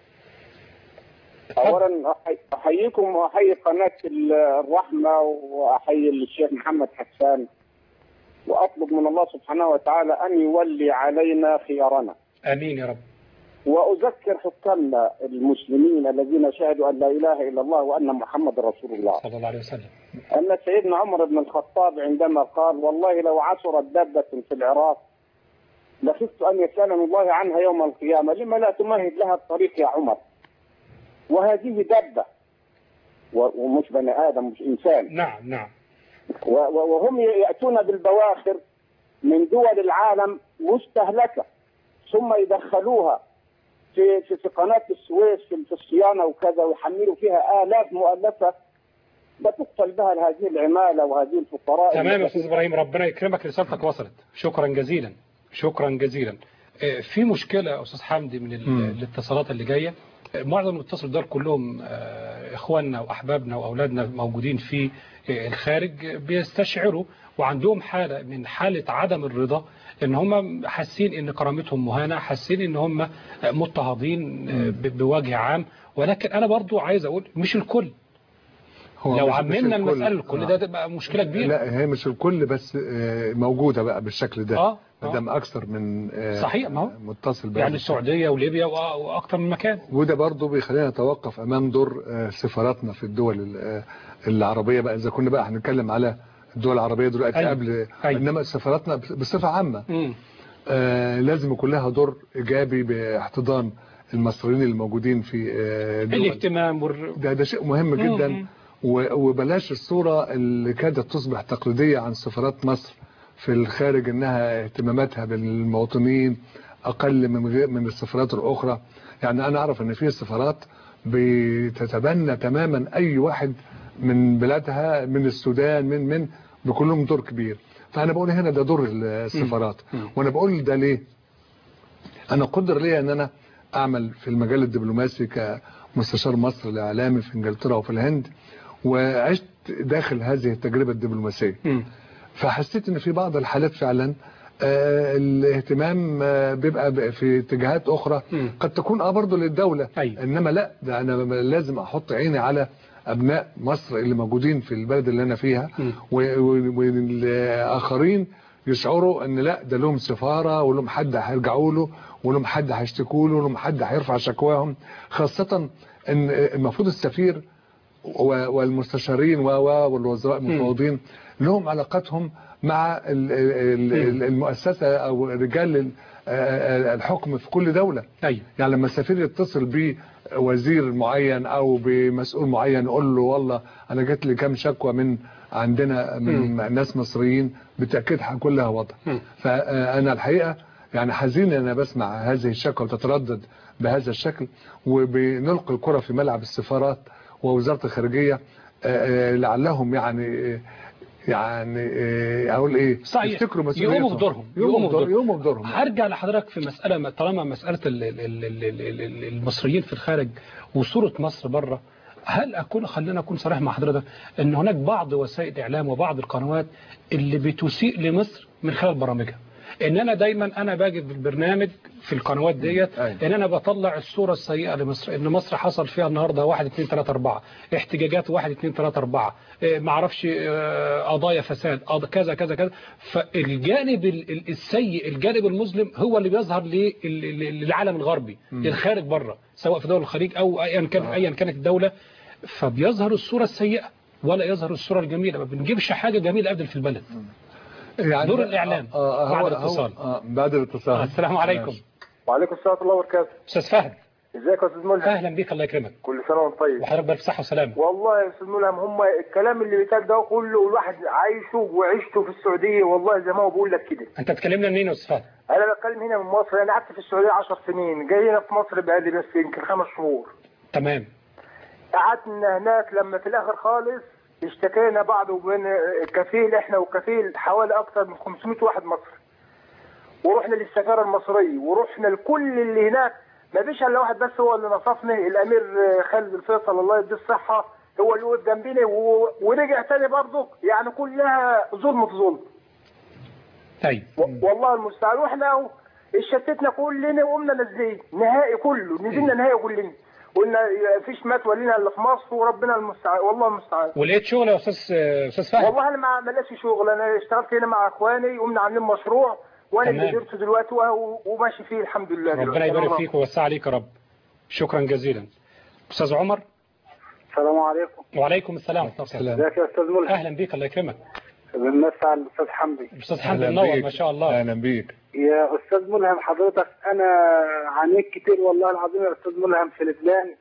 أولا أحي- أحييكم وأحيي قناة ال- الرحمة وأحيي الشيخ محمد حسان وأطلب من الله سبحانه وتعالى أن يولي علينا خيارنا امين يا رب وأذكر حكامنا المسلمين الذين شهدوا أن لا إله إلا الله وأن محمد رسول الله صلى الله عليه وسلم أن سيدنا عمر بن الخطاب عندما قال والله لو عثرت دابة في العراق لخفت أن يسألني الله عنها يوم القيامة لما لا تمهد لها الطريق يا عمر وهذه دابة و- ومش بني آدم مش إنسان نعم نعم و- و- وهم يأتون بالبواخر من دول العالم مستهلكة ثم يدخلوها في في, في قناة السويس في, في الصيانة وكذا ويحملوا فيها آلاف مؤلفة وتقتل بها هذه العمالة وهذه الفقراء تمام يا استاذ ابراهيم ربنا يكرمك رسالتك وصلت شكرا جزيلا شكرا جزيلا آه، في مشكله يا استاذ حمدي من ال- مم. الاتصالات اللي جايه آه، معظم المتصل دول كلهم آه، اخواننا واحبابنا واولادنا موجودين في آه، الخارج بيستشعروا وعندهم حاله من حاله عدم الرضا ان هم حاسين ان كرامتهم مهانه حاسين ان هم آه، مضطهدين آه، ب- بوجه عام ولكن انا برضو عايز اقول مش الكل هو لو مش- مش عممنا الكل. المساله الكل آه. ده تبقى مشكله كبيره لا هي مش الكل بس آه، موجودة بقى بالشكل ده آه، ما آه. دام أكثر من آه، صحيح، ما هو. متصل بقى يعني السعوديه وليبيا وأ- واكثر من مكان وده برضه بيخلينا نتوقف امام دور آه، سفاراتنا في الدول ال- آه، العربيه بقى اذا كنا بقى هنتكلم على الدول العربيه دلوقتي أيوة. قبل أيوة. انما سفاراتنا بصفه عامه مم. آه، لازم يكون لها دور ايجابي باحتضان المصريين الموجودين في آه، دول الاهتمام والر... ده ده شيء مهم جدا و- وبلاش الصوره اللي كادت تصبح تقليديه عن سفارات مصر في الخارج انها اهتماماتها بالمواطنين اقل من غير من السفارات الاخرى يعني انا اعرف ان في سفارات بتتبنى تماما اي واحد من بلادها من السودان من من بيكون لهم دور كبير فانا بقول هنا ده دور السفارات وانا بقول ده ليه انا قدر ليا ان انا اعمل في المجال الدبلوماسي كمستشار مصر الاعلامي في انجلترا وفي الهند وعشت داخل هذه التجربه الدبلوماسيه فحسيت ان في بعض الحالات فعلا آه الاهتمام آه بيبقى ب- في اتجاهات اخرى قد تكون اه برضه للدوله انما لا ده انا لازم احط عيني على ابناء مصر اللي موجودين في البلد اللي انا فيها و- و- والاخرين يشعروا ان لا ده لهم سفاره ولهم حد هيرجعوا له ولهم حد هيشتكوا له ولهم حد هيرفع شكواهم خاصه ان المفروض السفير و- والمستشارين و و والوزراء المفوضين لهم علاقاتهم مع ال- ال- ال- المؤسسه او رجال ال- آه، الحكم في كل دوله أيوة. يعني لما السفير يتصل بوزير معين او بمسؤول معين يقول له والله انا جات لي كام شكوى من عندنا من ناس مصريين بالتاكيد هيكون لها وضع فانا الحقيقه يعني حزين ان انا بسمع هذه الشكوى بتتردد بهذا الشكل وبنلقي الكره في ملعب السفارات ووزاره الخارجيه آه، آه، لعلهم يعني يعني آه، اقول ايه صحيح يفتكروا يقوموا مسؤوليتهم بدورهم يقوموا بدورهم بدورهم. يقوموا بدورهم هرجع لحضرتك في مسألة ما- طالما مسألة ال- ال- ال- ال- ال- ال- المصريين في الخارج وصورة مصر بره هل أكون خلينا أكون صريح مع حضرتك أن هناك بعض وسائل الإعلام وبعض القنوات اللي بتسيء لمصر من خلال برامجها ان انا دايما انا باجي بالبرنامج في القنوات ديت ان انا بطلع الصوره السيئه لمصر ان مصر حصل فيها النهارده 1 2 3 4 احتجاجات 1 2 3 4 ما اعرفش آه، قضايا فساد قض- كذا كذا كذا فالجانب ال- ال- السيء الجانب المظلم هو اللي بيظهر لل- لل- للعالم الغربي للخارج بره سواء في دول الخليج او ايا كان ايا كانت الدوله فبيظهر الصوره السيئه ولا يظهر الصوره الجميله ما بنجيبش حاجه جميله ابدا في البلد يعني دور الاعلام آه آه بعد هو- الاتصال هو- آه بعد الاتصال آه، السلام عليكم وعليكم السلام ورحمه الله وبركاته استاذ فهد ازيك يا استاذ ملهم اهلا بيك الله يكرمك كل سنه وانت طيب وحضرتك بألف صحه وسلامه والله يا استاذ ملهم هم الكلام اللي بيتقال ده كله الواحد عايشه وعشته في السعوديه والله زي ما هو بيقول لك كده انت بتكلمنا منين يا استاذ فهد انا بتكلم هنا من مصر انا قعدت في السعوديه 10 سنين جاي هنا في مصر بقالي بس يمكن خمس شهور تمام قعدنا هناك لما في الاخر خالص اشتكينا بعض وبين كفيل احنا وكفيل حوالي اكثر من 500 واحد مصري ورحنا للسفاره المصريه ورحنا لكل اللي هناك ما فيش الا واحد بس هو اللي نصفني الامير خالد الفيصل الله يديه الصحه هو اللي وقف جنبنا و... ورجع تاني برضه يعني كلها ظلم في ظلم طيب و- والله المستعان واحنا اتشتتنا كلنا وقمنا نازلين نهائي كله نزلنا نهائي كلنا قلنا فيش مات ولينا الا في مصر وربنا المستعان والله المستعان ولقيت شغل يا استاذ استاذ فهد والله انا ما ملاش شغل انا اشتغلت هنا مع اخواني قمنا عاملين مشروع وانا تمام. اللي درته دلوقتي وه- وماشي فيه الحمد لله ربنا دلوقتي. يبارك الله. فيك ويوسع عليك يا رب شكرا جزيلا استاذ عمر السلام عليكم وعليكم السلام ورحمه الله وبركاته ازيك يا استاذ ملهم اهلا بيك الله يكرمك بنمسي على الاستاذ حمدي استاذ حمدي منور ما شاء الله اهلا بيك يا استاذ ملهم حضرتك انا عانيت كتير والله العظيم يا استاذ ملهم في لبنان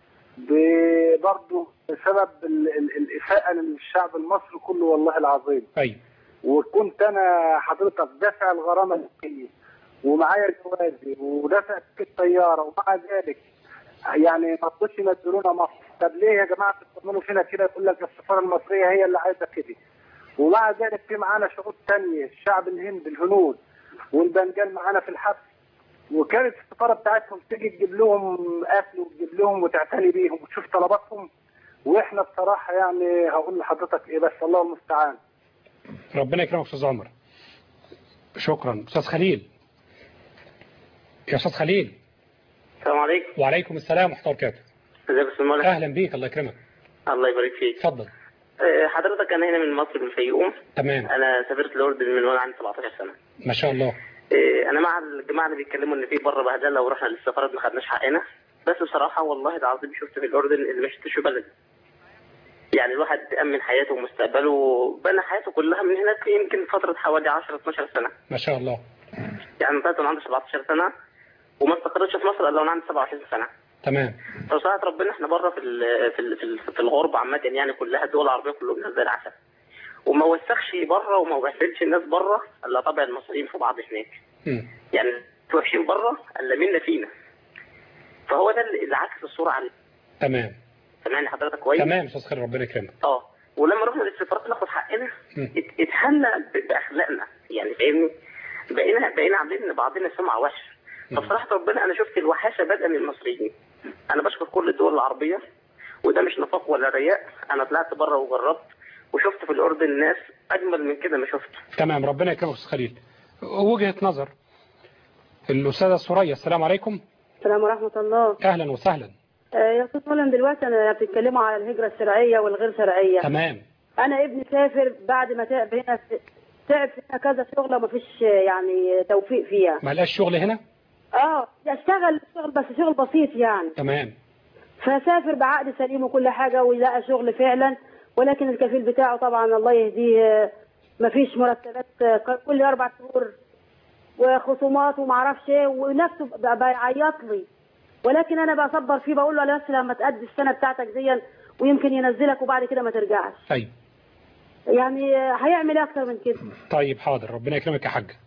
برضه بسبب ال- ال- الاساءه للشعب المصري كله والله العظيم ايوه وكنت انا حضرتك دافع الغرامه الماليه ومعايا جوازي ودافع الطياره ومع ذلك يعني ما رضوش ينزلونا مصر طب ليه يا جماعه بتعملوا فينا كده يقول لك السفاره المصريه هي اللي عايزه كده ومع ذلك في معانا شعوب تانية الشعب الهند الهنود والبنجال معانا في الحبس وكانت السفاره بتاعتهم تيجي تجيب لهم اكل وتجيب لهم وتعتني بيهم وتشوف طلباتهم واحنا بصراحه يعني هقول لحضرتك ايه بس الله المستعان ربنا يكرمك استاذ عمر شكرا استاذ خليل يا استاذ خليل السلام عليكم وعليكم السلام ورحمه الله وبركاته ازيك يا استاذ مالك اهلا بيك الله يكرمك الله يبارك فيك اتفضل آه، حضرتك انا هنا من مصر من الفيوم تمام انا سافرت الاردن من وانا عندي 17 سنه ما شاء الله آه، انا مع الجماعه اللي بيتكلموا ان في بره بهدله ورحنا للسفارات ما خدناش حقنا بس بصراحه والله العظيم شفت في الاردن اللي ما شفتش في بلدي يعني الواحد امن حياته ومستقبله بنى حياته كلها من هناك يمكن فتره حوالي 10 12 سنه ما شاء الله يعني طلعت وانا عندي 17 سنه وما استقرتش في مصر الا وانا عندي 27 سنه تمام فصراحة ربنا احنا بره في ال في ال في, ال في الغربة عامة يعني كلها الدول العربية كلهم ناس زي العسل وما وسخش بره وما بهدلش الناس بره الا طبع المصريين في بعض هناك مم. يعني وحشين بره الا منا فينا فهو ده اللي عكس الصوره عن تمام سامعني حضرتك كويس تمام استاذ خير ربنا يكرمك اه ولما رحنا للسفارات ناخد حقنا مم. ات- اتهنا ب- باخلاقنا يعني فاهمني بقينا بقينا عاملين لبعضنا سمعه وحشه فبصراحه ربنا انا شفت الوحاشه بادئه من المصريين انا بشكر كل الدول العربيه وده مش نفاق ولا رياء انا طلعت بره وجربت وشفت في الاردن ناس اجمل من كده ما شفت تمام ربنا يكرمك استاذ خليل وجهة نظر الأستاذة سوريا السلام عليكم السلام ورحمة الله أهلا وسهلا آه، يا أستاذ مولن دلوقتي أنا بتتكلموا على الهجرة الشرعية والغير شرعية تمام أنا ابني سافر بعد ما تعب هنا في تعب هنا كذا شغلة ما فيش يعني توفيق فيها ما لقاش شغل هنا اه اشتغل شغل بس شغل بسيط يعني تمام فسافر بعقد سليم وكل حاجة ولقى شغل فعلا ولكن الكفيل بتاعه طبعا الله يهديه آه، ما فيش مرتبات آه، كل أربع شهور وخصومات وما اعرفش ايه ونفسه بقى بيعيط لي ولكن انا بصبر فيه بقول له لا بس لما تأدي السنه بتاعتك دي ويمكن ينزلك وبعد كده ما ترجعش أيوة يعني آه، هيعمل ايه اكتر من كده طيب حاضر ربنا يكرمك يا حاج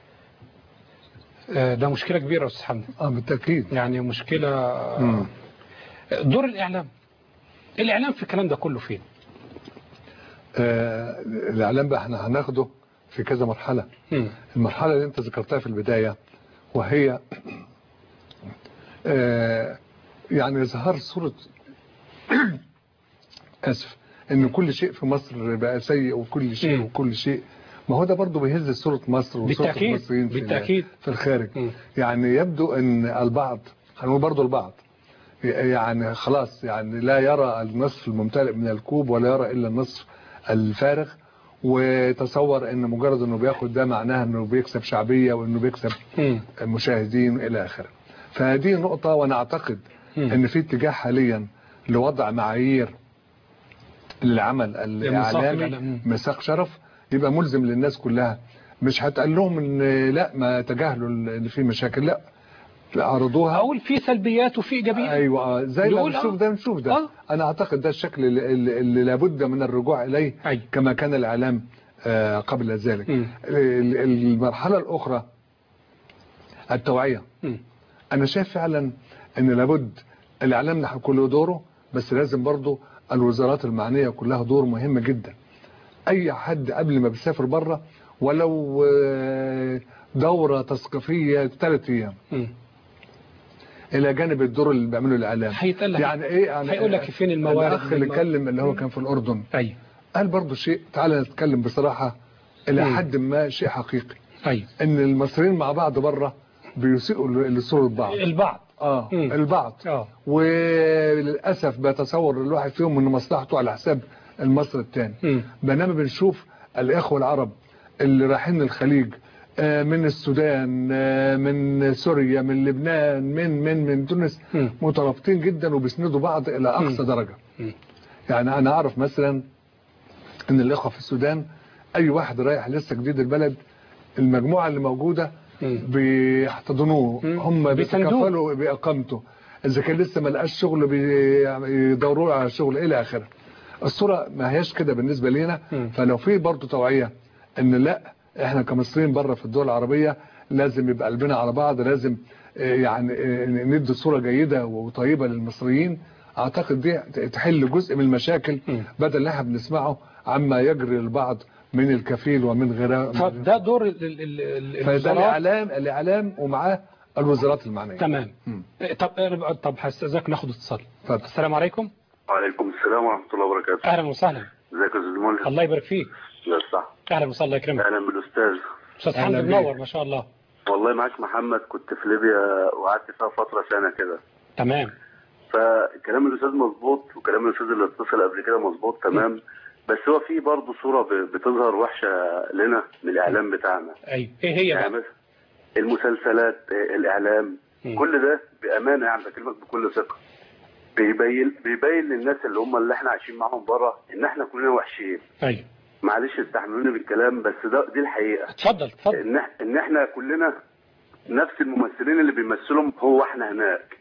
آه، ده مشكلة كبيرة يا أستاذ حمدي اه بالتأكيد يعني مشكلة مم. دور الإعلام الإعلام في الكلام ده كله فين آه الإعلام بقى احنا هناخده في كذا مرحلة مم. المرحلة اللي انت ذكرتها في البداية وهي آه يعني إظهار صورة آسف إن كل شيء في مصر بقى سيء وكل شيء مم. وكل شيء ما هو ده برضه بيهز صورة مصر وصورة بالتأكيد، المصريين في بالتأكيد. في الخارج مم. يعني يبدو ان البعض هنقول برضه البعض يعني خلاص يعني لا يرى النصف الممتلئ من الكوب ولا يرى الا النصف الفارغ وتصور ان مجرد انه بياخد ده معناها انه بيكسب شعبية وانه بيكسب مم. مشاهدين الى اخره فهذه نقطة وانا اعتقد مم. ان في اتجاه حاليا لوضع معايير للعمل الاعلامي الإعلام. ميثاق شرف يبقى ملزم للناس كلها مش هتقال لهم ان لا ما تجاهلوا ان في مشاكل لا لا عرضوها أقول في سلبيات وفي إيجابيات ايوه آه، زي ما نقول بنشوف آه. ده بنشوف ده آه. انا اعتقد ده الشكل اللي, اللي اللي لابد من الرجوع اليه أيوة. كما كان الاعلام آه، قبل ذلك مم. ال- المرحله الاخرى التوعيه مم. انا شايف فعلا ان لابد الاعلام هيكون له دوره بس لازم برضه الوزارات المعنيه كلها دور مهم جدا اي حد قبل ما بيسافر بره ولو آه، دوره تثقيفيه ثلاث ايام مم. الى جانب الدور اللي بيعمله الاعلام هيتقال لك يعني ايه يعني هيقول لك فين الموارد الاخ اللي اتكلم اللي هو كان في الاردن أيوة قال برضه شيء تعالى نتكلم بصراحه الى مم. حد ما شيء حقيقي أيوة ان المصريين مع بعض بره بيسيئوا لصوره بعض البعض اه مم. البعض اه وللاسف بيتصور الواحد فيهم ان مصلحته على حساب المصري الثاني مم. بينما بنشوف الاخوه العرب اللي رايحين الخليج آه، من السودان آه، من سوريا من لبنان من من من تونس مم. مترابطين جدا وبيسندوا بعض الى اقصى مم. درجه مم. يعني انا اعرف مثلا ان الاخوه في السودان اي واحد رايح لسه جديد البلد المجموعه اللي موجوده مم. بيحتضنوه مم. هم بيساندوه. بيتكفلوا باقامته اذا كان لسه ما لقاش شغل بيدوروا له على شغل الى اخره الصوره ما هياش كده بالنسبه لينا مم. فلو في برضه توعيه ان لا احنا كمصريين بره في الدول العربيه لازم يبقى قلبنا على بعض لازم آه، يعني آه، ندي صوره جيده وطيبه للمصريين اعتقد دي تحل جزء من المشاكل مم. بدل اللي احنا بنسمعه عما يجري البعض من الكفيل ومن غيره فده دور ال- ال- ال- ال- فده الوزارات الاعلام الاعلام ومعاه الوزارات المعنيه تمام مم. إيه، طب إيه، طب هستاذنك ناخد اتصال اتفضل. السلام عليكم وعليكم السلام ورحمة الله وبركاته اهلا وسهلا ازيك يا استاذ مولى الله يبارك فيك لا صح اهلا وسهلا الله يكرمك اهلا بالاستاذ استاذ أهلا حمد بيك. منور ما شاء الله والله معاك محمد كنت في ليبيا وقعدت فيها فترة سنة كده تمام فكلام الاستاذ مظبوط وكلام الاستاذ اللي اتصل قبل كده مظبوط تمام بس هو في برضه صورة ب- بتظهر وحشة لنا من الاعلام بتاعنا ايوه ايه هي يعني بقى مثلا المسلسلات آه، الاعلام مم. كل ده بامانه يعني بكلمك بكل ثقه بيبين بيبين للناس اللي هم اللي احنا عايشين معاهم بره ان احنا كلنا وحشين ايوه معلش استحملوني بالكلام بس ده دي الحقيقه اتفضل اتفضل ان إح- ان احنا كلنا نفس الممثلين اللي بيمثلهم هو احنا هناك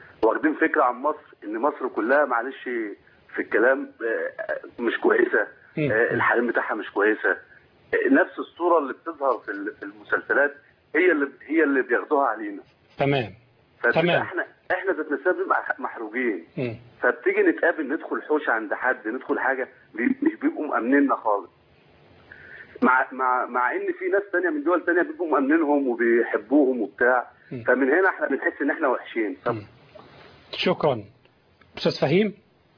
واخدين فكره عن مصر ان مصر كلها معلش في الكلام آه، مش كويسه آه، الحريم بتاعها مش كويسه آه، نفس الصوره اللي بتظهر في ال- في المسلسلات هي اللي هي اللي بياخدوها علينا تمام فبتبقى تمام. احنا احنا ذات نفسنا بنبقى محروجين مم. فبتيجي نتقابل ندخل حوش عند حد ندخل حاجه بي- مش بيبقوا مأمنيننا خالص مع مع مع ان في ناس تانية من دول تانية بيبقوا مأمنينهم وبيحبوهم وبتاع فمن هنا احنا بنحس ان احنا وحشين طب شكرا أستاذ فهيم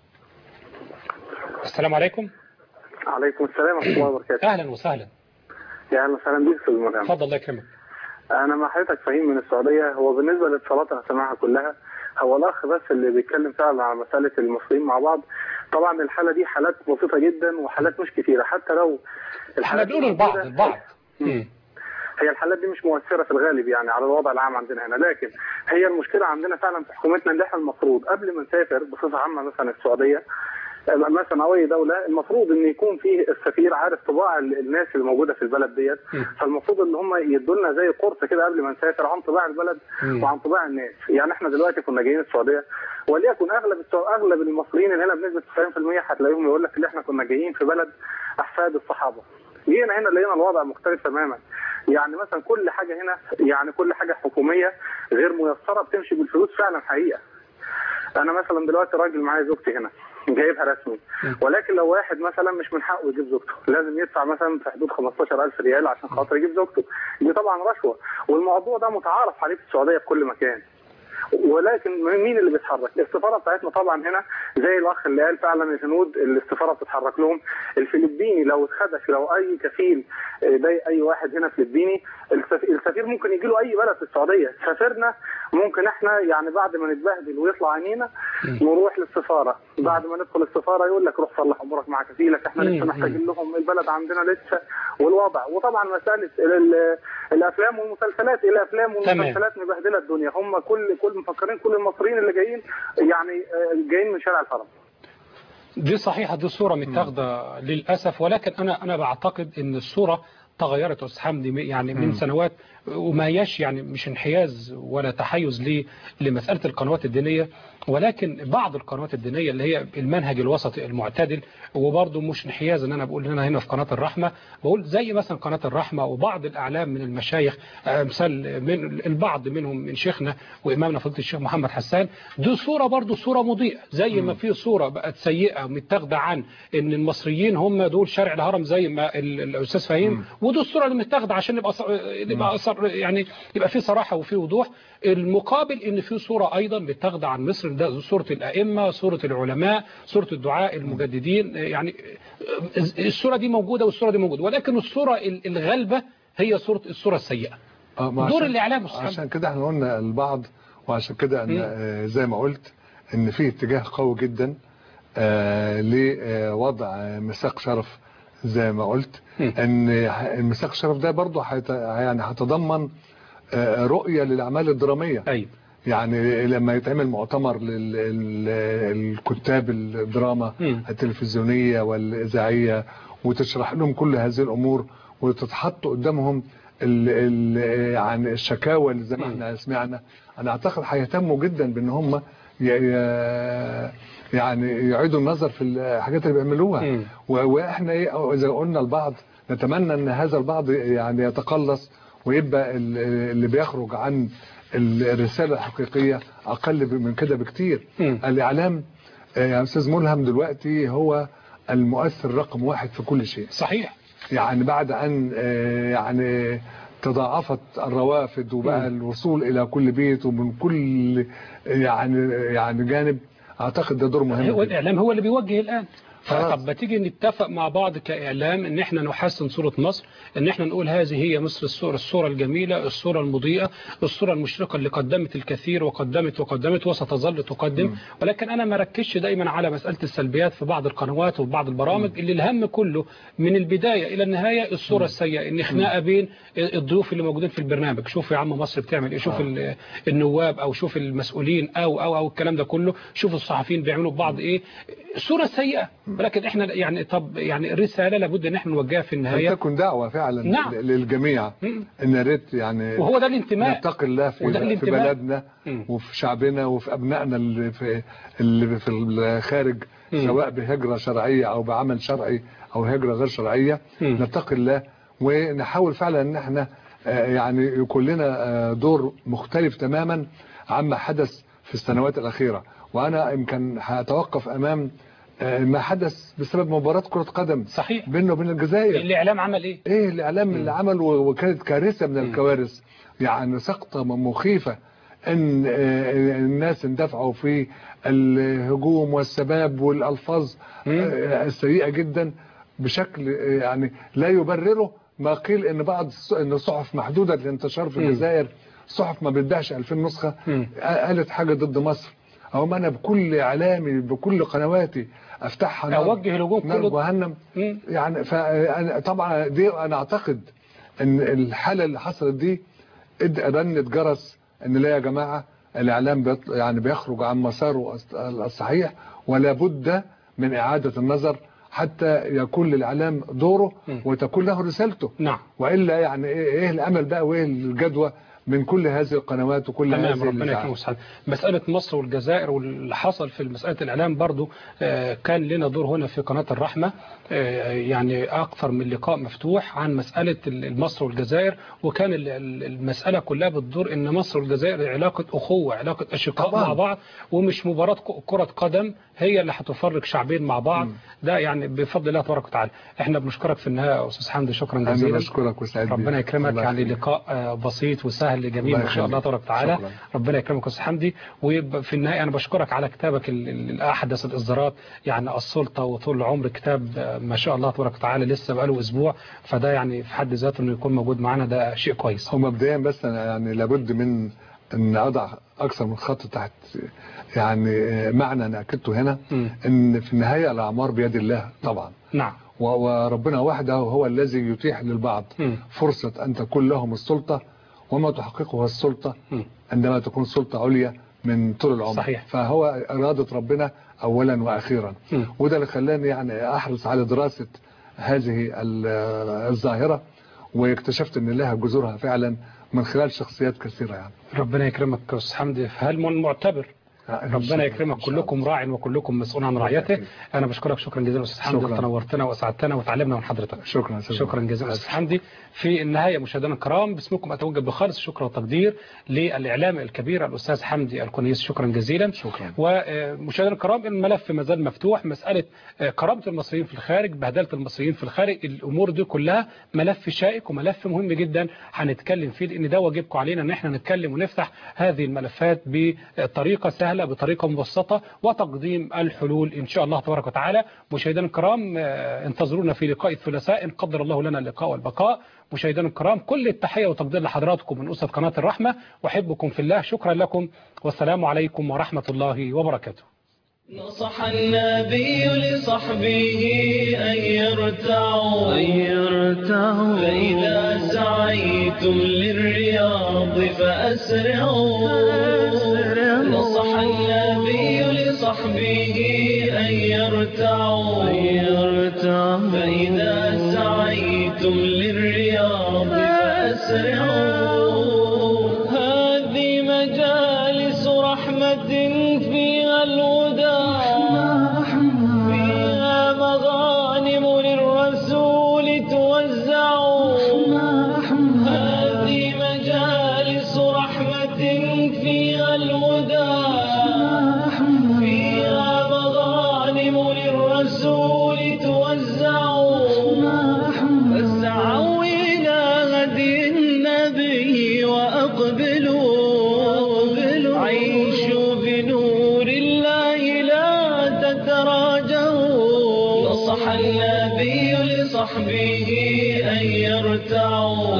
السلام عليكم عليكم السلام ورحمه الله وبركاته أهلا وسهلا يا اهلا وسهلا بيك استاذ مرام اتفضل الله يكرمك انا مع حضرتك فهيم من السعوديه هو بالنسبه للاتصالات انا سامعها كلها هو الاخ بس اللي بيتكلم فعلا على مساله المصريين مع بعض طبعا الحاله دي حالات بسيطه جدا وحالات مش كتيره حتى لو احنا الحالات دي بنقول البعض موجودة- البعض مم. هي الحالات دي مش مؤثره في الغالب يعني على الوضع العام عندنا هنا لكن هي المشكله عندنا فعلا في حكومتنا ان احنا المفروض قبل ما نسافر بصفه عامه مثلا السعوديه مثلا او اي دوله المفروض ان يكون فيه السفير عارف طباع ال- الناس اللي موجوده في البلد ديت فالمفروض ان هم يدوا لنا زي قرص كده قبل ما نسافر عن طباع البلد مم. وعن طباع الناس يعني احنا دلوقتي كنا جايين السعوديه وليكن اغلب السع- اغلب المصريين اللي هنا بنسبه 90% هتلاقيهم يقول لك ان احنا كنا جايين في بلد احفاد الصحابه جينا هنا لقينا الوضع مختلف تماما يعني مثلا كل حاجه هنا يعني كل حاجه حكوميه غير ميسره بتمشي بالفلوس فعلا حقيقه انا مثلا دلوقتي راجل معايا زوجتي هنا جايبها رسمي ولكن لو واحد مثلا مش من حقه يجيب زوجته لازم يدفع مثلا في حدود 15000 ريال عشان خاطر يجيب زوجته دي طبعا رشوه والموضوع ده متعارف عليه في السعوديه في كل مكان ولكن مين اللي بيتحرك؟ السفاره بتاعتنا طبعا هنا زي الاخ اللي قال فعلا الهنود اللي السفاره بتتحرك لهم، الفلبيني لو اتخدش لو اي كفيل آه، ده اي واحد هنا فلبيني السف- السفير ممكن يجي له اي بلد في السعوديه، سافرنا ممكن احنا يعني بعد ما نتبهدل ويطلع عينينا نروح للسفاره، بعد ما ندخل السفاره يقول لك روح صلح امورك مع كفيلك، احنا لسه مم. محتاجين لهم البلد عندنا لسه والوضع، وطبعا مساله ال- ال- الافلام والمسلسلات الافلام تمام. والمسلسلات مبهدله الدنيا هم كل كل مفكرين كل المصريين اللي جايين يعني آه، جايين من شارع الهرم دي صحيحة دي صورة متاخدة للأسف ولكن أنا أنا بعتقد إن الصورة تغيرت يا أستاذ حمدي يعني من مم. سنوات وما هياش يعني مش انحياز ولا تحيز ليه لمسألة القنوات الدينية ولكن بعض القنوات الدينية اللي هي المنهج الوسطي المعتدل وبرضه مش انحياز ان انا بقول هنا هنا في قناة الرحمة بقول زي مثلا قناة الرحمة وبعض الاعلام من المشايخ امثال من البعض منهم من شيخنا وامامنا فضيله الشيخ محمد حسان دي صورة برضه صورة مضيئة زي ما في صورة بقت سيئة ومتاخدة عن ان المصريين هم دول شارع الهرم زي ما ال- الاستاذ فهيم ودي الصورة اللي متاخدة عشان نبقى ص- نبقى صر يعني يبقى في صراحة وفي وضوح المقابل ان في صورة ايضا متاخدة عن مصر ده صورة الائمة صورة العلماء صورة الدعاء المجددين يعني الصورة دي موجودة والصورة دي موجودة ولكن الصورة ال- الغالبة هي صورة الصورة السيئة آه، ما دور عشان- الإعلام أستاذ عشان كده احنا قلنا البعض وعشان كده ان آه، زي ما قلت ان في اتجاه قوي جدا آه، لوضع آه، ميثاق شرف زي ما قلت ان الميثاق الشرف ده برضه هيت- يعني هيتضمن آه، رؤية للأعمال الدرامية أيوة. يعني لما يتعمل مؤتمر للكتاب الدراما التلفزيونية والإذاعية وتشرح لهم كل هذه الأمور وتتحط قدامهم ال ال يعني الشكاوى اللي زي ما احنا سمعنا أنا أعتقد هيهتموا جدا بأن هم ي- ي- يعني يعيدوا النظر في الحاجات اللي بيعملوها و- واحنا ايه اذا قلنا البعض نتمنى ان هذا البعض يعني يتقلص ويبقى ال- اللي بيخرج عن الرسالة الحقيقية أقل من كده بكتير الإعلام آه، يا أستاذ ملهم دلوقتي هو المؤثر رقم واحد في كل شيء صحيح يعني بعد أن آه، يعني تضاعفت الروافد وبقى الوصول إلى كل بيت ومن كل يعني يعني جانب أعتقد ده دور مهم هو جداً. الإعلام هو اللي بيوجه الآن طب ما تيجي نتفق مع بعض كإعلام ان احنا نحسن صورة مصر ان احنا نقول هذه هي مصر الصورة الصورة الجميلة الصورة المضيئة الصورة المشرقة اللي قدمت الكثير وقدمت وقدمت وستظل تقدم ولكن انا ما ركزش دايما على مسألة السلبيات في بعض القنوات وفي بعض البرامج اللي الهم كله من البداية الى النهاية الصورة السيئة ان خناقة بين الضيوف اللي موجودين في البرنامج شوف يا عم مصر بتعمل ايه شوف ال- النواب او شوف المسؤولين او او او الكلام ده كله شوف الصحفيين بيعملوا ببعض ايه صورة سيئة ولكن احنا يعني طب يعني الرساله لابد ان احنا نوجهها في أن النهايه تكن دعوة فعلا نعم. للجميع ان يا ريت يعني وهو ده الانتماء نتقي الله في, وده في الانتماء. بلدنا وفي شعبنا وفي ابنائنا اللي في اللي في الخارج سواء بهجرة شرعية او بعمل شرعي او هجرة غير شرعية نتقي الله ونحاول فعلا ان احنا آه، يعني يكون لنا آه، دور مختلف تماما عما حدث في السنوات الأخيرة وأنا يمكن هتوقف أمام آه، ما حدث بسبب مباراة كرة قدم صحيح بينه وبين الجزائر الاعلام عمل ايه ايه الاعلام اللي عمله وكانت كارثه من الكوارث يعني سقطه مخيفه ان آه، الناس اندفعوا في الهجوم والسباب والالفاظ آه، السيئه جدا بشكل آه، يعني لا يبرره ما قيل ان بعض الص- ان صحف محدوده الانتشار في مم. الجزائر صحف ما بتبيعش 2000 نسخه قالت حاجه ضد مصر او انا بكل اعلامي بكل قنواتي افتحها نار- اوجه الهجوم نار كله جهنم يعني فأنا طبعا دي انا اعتقد ان الحاله اللي حصلت دي اد رنت جرس ان لا يا جماعه الاعلام بيط- يعني بيخرج عن مساره الص- الصحيح ولا بد من اعاده النظر حتى يكون للاعلام دوره وتكون له رسالته نعم والا يعني ايه إيه الامل بقى وايه الجدوى من كل هذه القنوات وكل تمام هذه ربنا الإذاعات. يكرمك سبحانه مسألة مصر والجزائر واللي حصل في مسألة الإعلام برضو آه، كان لنا دور هنا في قناة الرحمة آه، يعني أكثر من لقاء مفتوح عن مسألة ال- مصر والجزائر وكان ال- ال- المسألة كلها بتدور إن مصر والجزائر علاقة أخوة علاقة أشقاء طبعاً. مع بعض ومش مباراة ك- كرة قدم هي اللي هتفرق شعبين مع بعض ده يعني بفضل الله تبارك وتعالى احنا بنشكرك في النهاية يا أستاذ حمدي شكرا انا جزيلا بشكرك وسعيد بيك. ربنا يكرمك الله يعني يخليك. لقاء آه، بسيط وسهل جميل الله ما شاء الله يخليك. تبارك وتعالى شكراً. ربنا يكرمك يا استاذ حمدي وفي النهايه انا بشكرك على كتابك ال- ال- الاحدث الاصدارات يعني السلطه وطول العمر كتاب آه، ما شاء الله تبارك وتعالى لسه بقاله اسبوع فده يعني في حد ذاته انه يكون موجود معانا ده شيء كويس هو مبدئيا بس أنا يعني لابد من ان اضع اكثر من خط تحت يعني معنى انا اكدته هنا ان في النهايه الاعمار بيد الله طبعا نعم و- وربنا وحده هو الذي يتيح للبعض فرصه ان تكون لهم السلطه وما تحققه السلطه عندما تكون سلطه عليا من طول العمر صحيح. فهو اراده ربنا اولا واخيرا وده اللي خلاني يعني احرص على دراسه هذه ال- الظاهره واكتشفت ان لها جذورها فعلا من خلال شخصيات كثيره يعني ربنا يكرمك يا استاذ حمدي هل من معتبر ربنا يكرمك كلكم راع وكلكم مسؤول عن رعيته انا بشكرك شكرا جزيلا استاذ حمدي شكراً. تنورتنا واسعدتنا وتعلمنا من حضرتك شكرا سيدنا. شكرا جزيلا استاذ حمدي في النهايه مشاهدينا الكرام باسمكم اتوجه بخالص الشكر والتقدير للاعلام الكبير الاستاذ حمدي الكونيس شكرا جزيلا شكرا ومشاهدينا الكرام الملف ما زال مفتوح مساله آه، كرامه المصريين في الخارج بهدله المصريين في الخارج الامور دي كلها ملف شائك وملف مهم جدا هنتكلم فيه لان ده واجبكم علينا ان احنا نتكلم ونفتح هذه الملفات بطريقه سهله بطريقه مبسطه وتقديم الحلول ان شاء الله تبارك وتعالى مشاهدينا الكرام آه، انتظرونا في لقاء الثلاثاء ان قدر الله لنا اللقاء والبقاء مشاهدينا الكرام كل التحيه والتقدير لحضراتكم من اسره قناه الرحمه واحبكم في الله شكرا لكم والسلام عليكم ورحمه الله وبركاته نصح النبي لصحبه أن يرتعوا أن يرتعوا فإذا سعيتم للرياض فأسرعوا نصح النبي لصحبه أن يرتعوا أن يرتعوا فإذا سعيتم للرياض فأسرعوا هذه مجالس رحمة فيها الهدى فيها مغانم للرسول توزع هذه مجالس رحمة فيها الهدى فيها مغانم للرسول توزع فاسعوا إلى هدي النبي وأقبلوا عيشوا بنور الله لا تتراجعوا نصح النبي لصحبه أن يرتعوا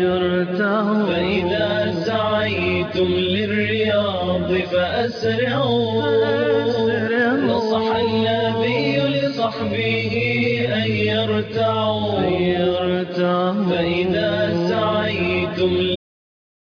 فإذا سعيتم للرياض فأسرعوا نصح النبي لصحبه أن يرتعوا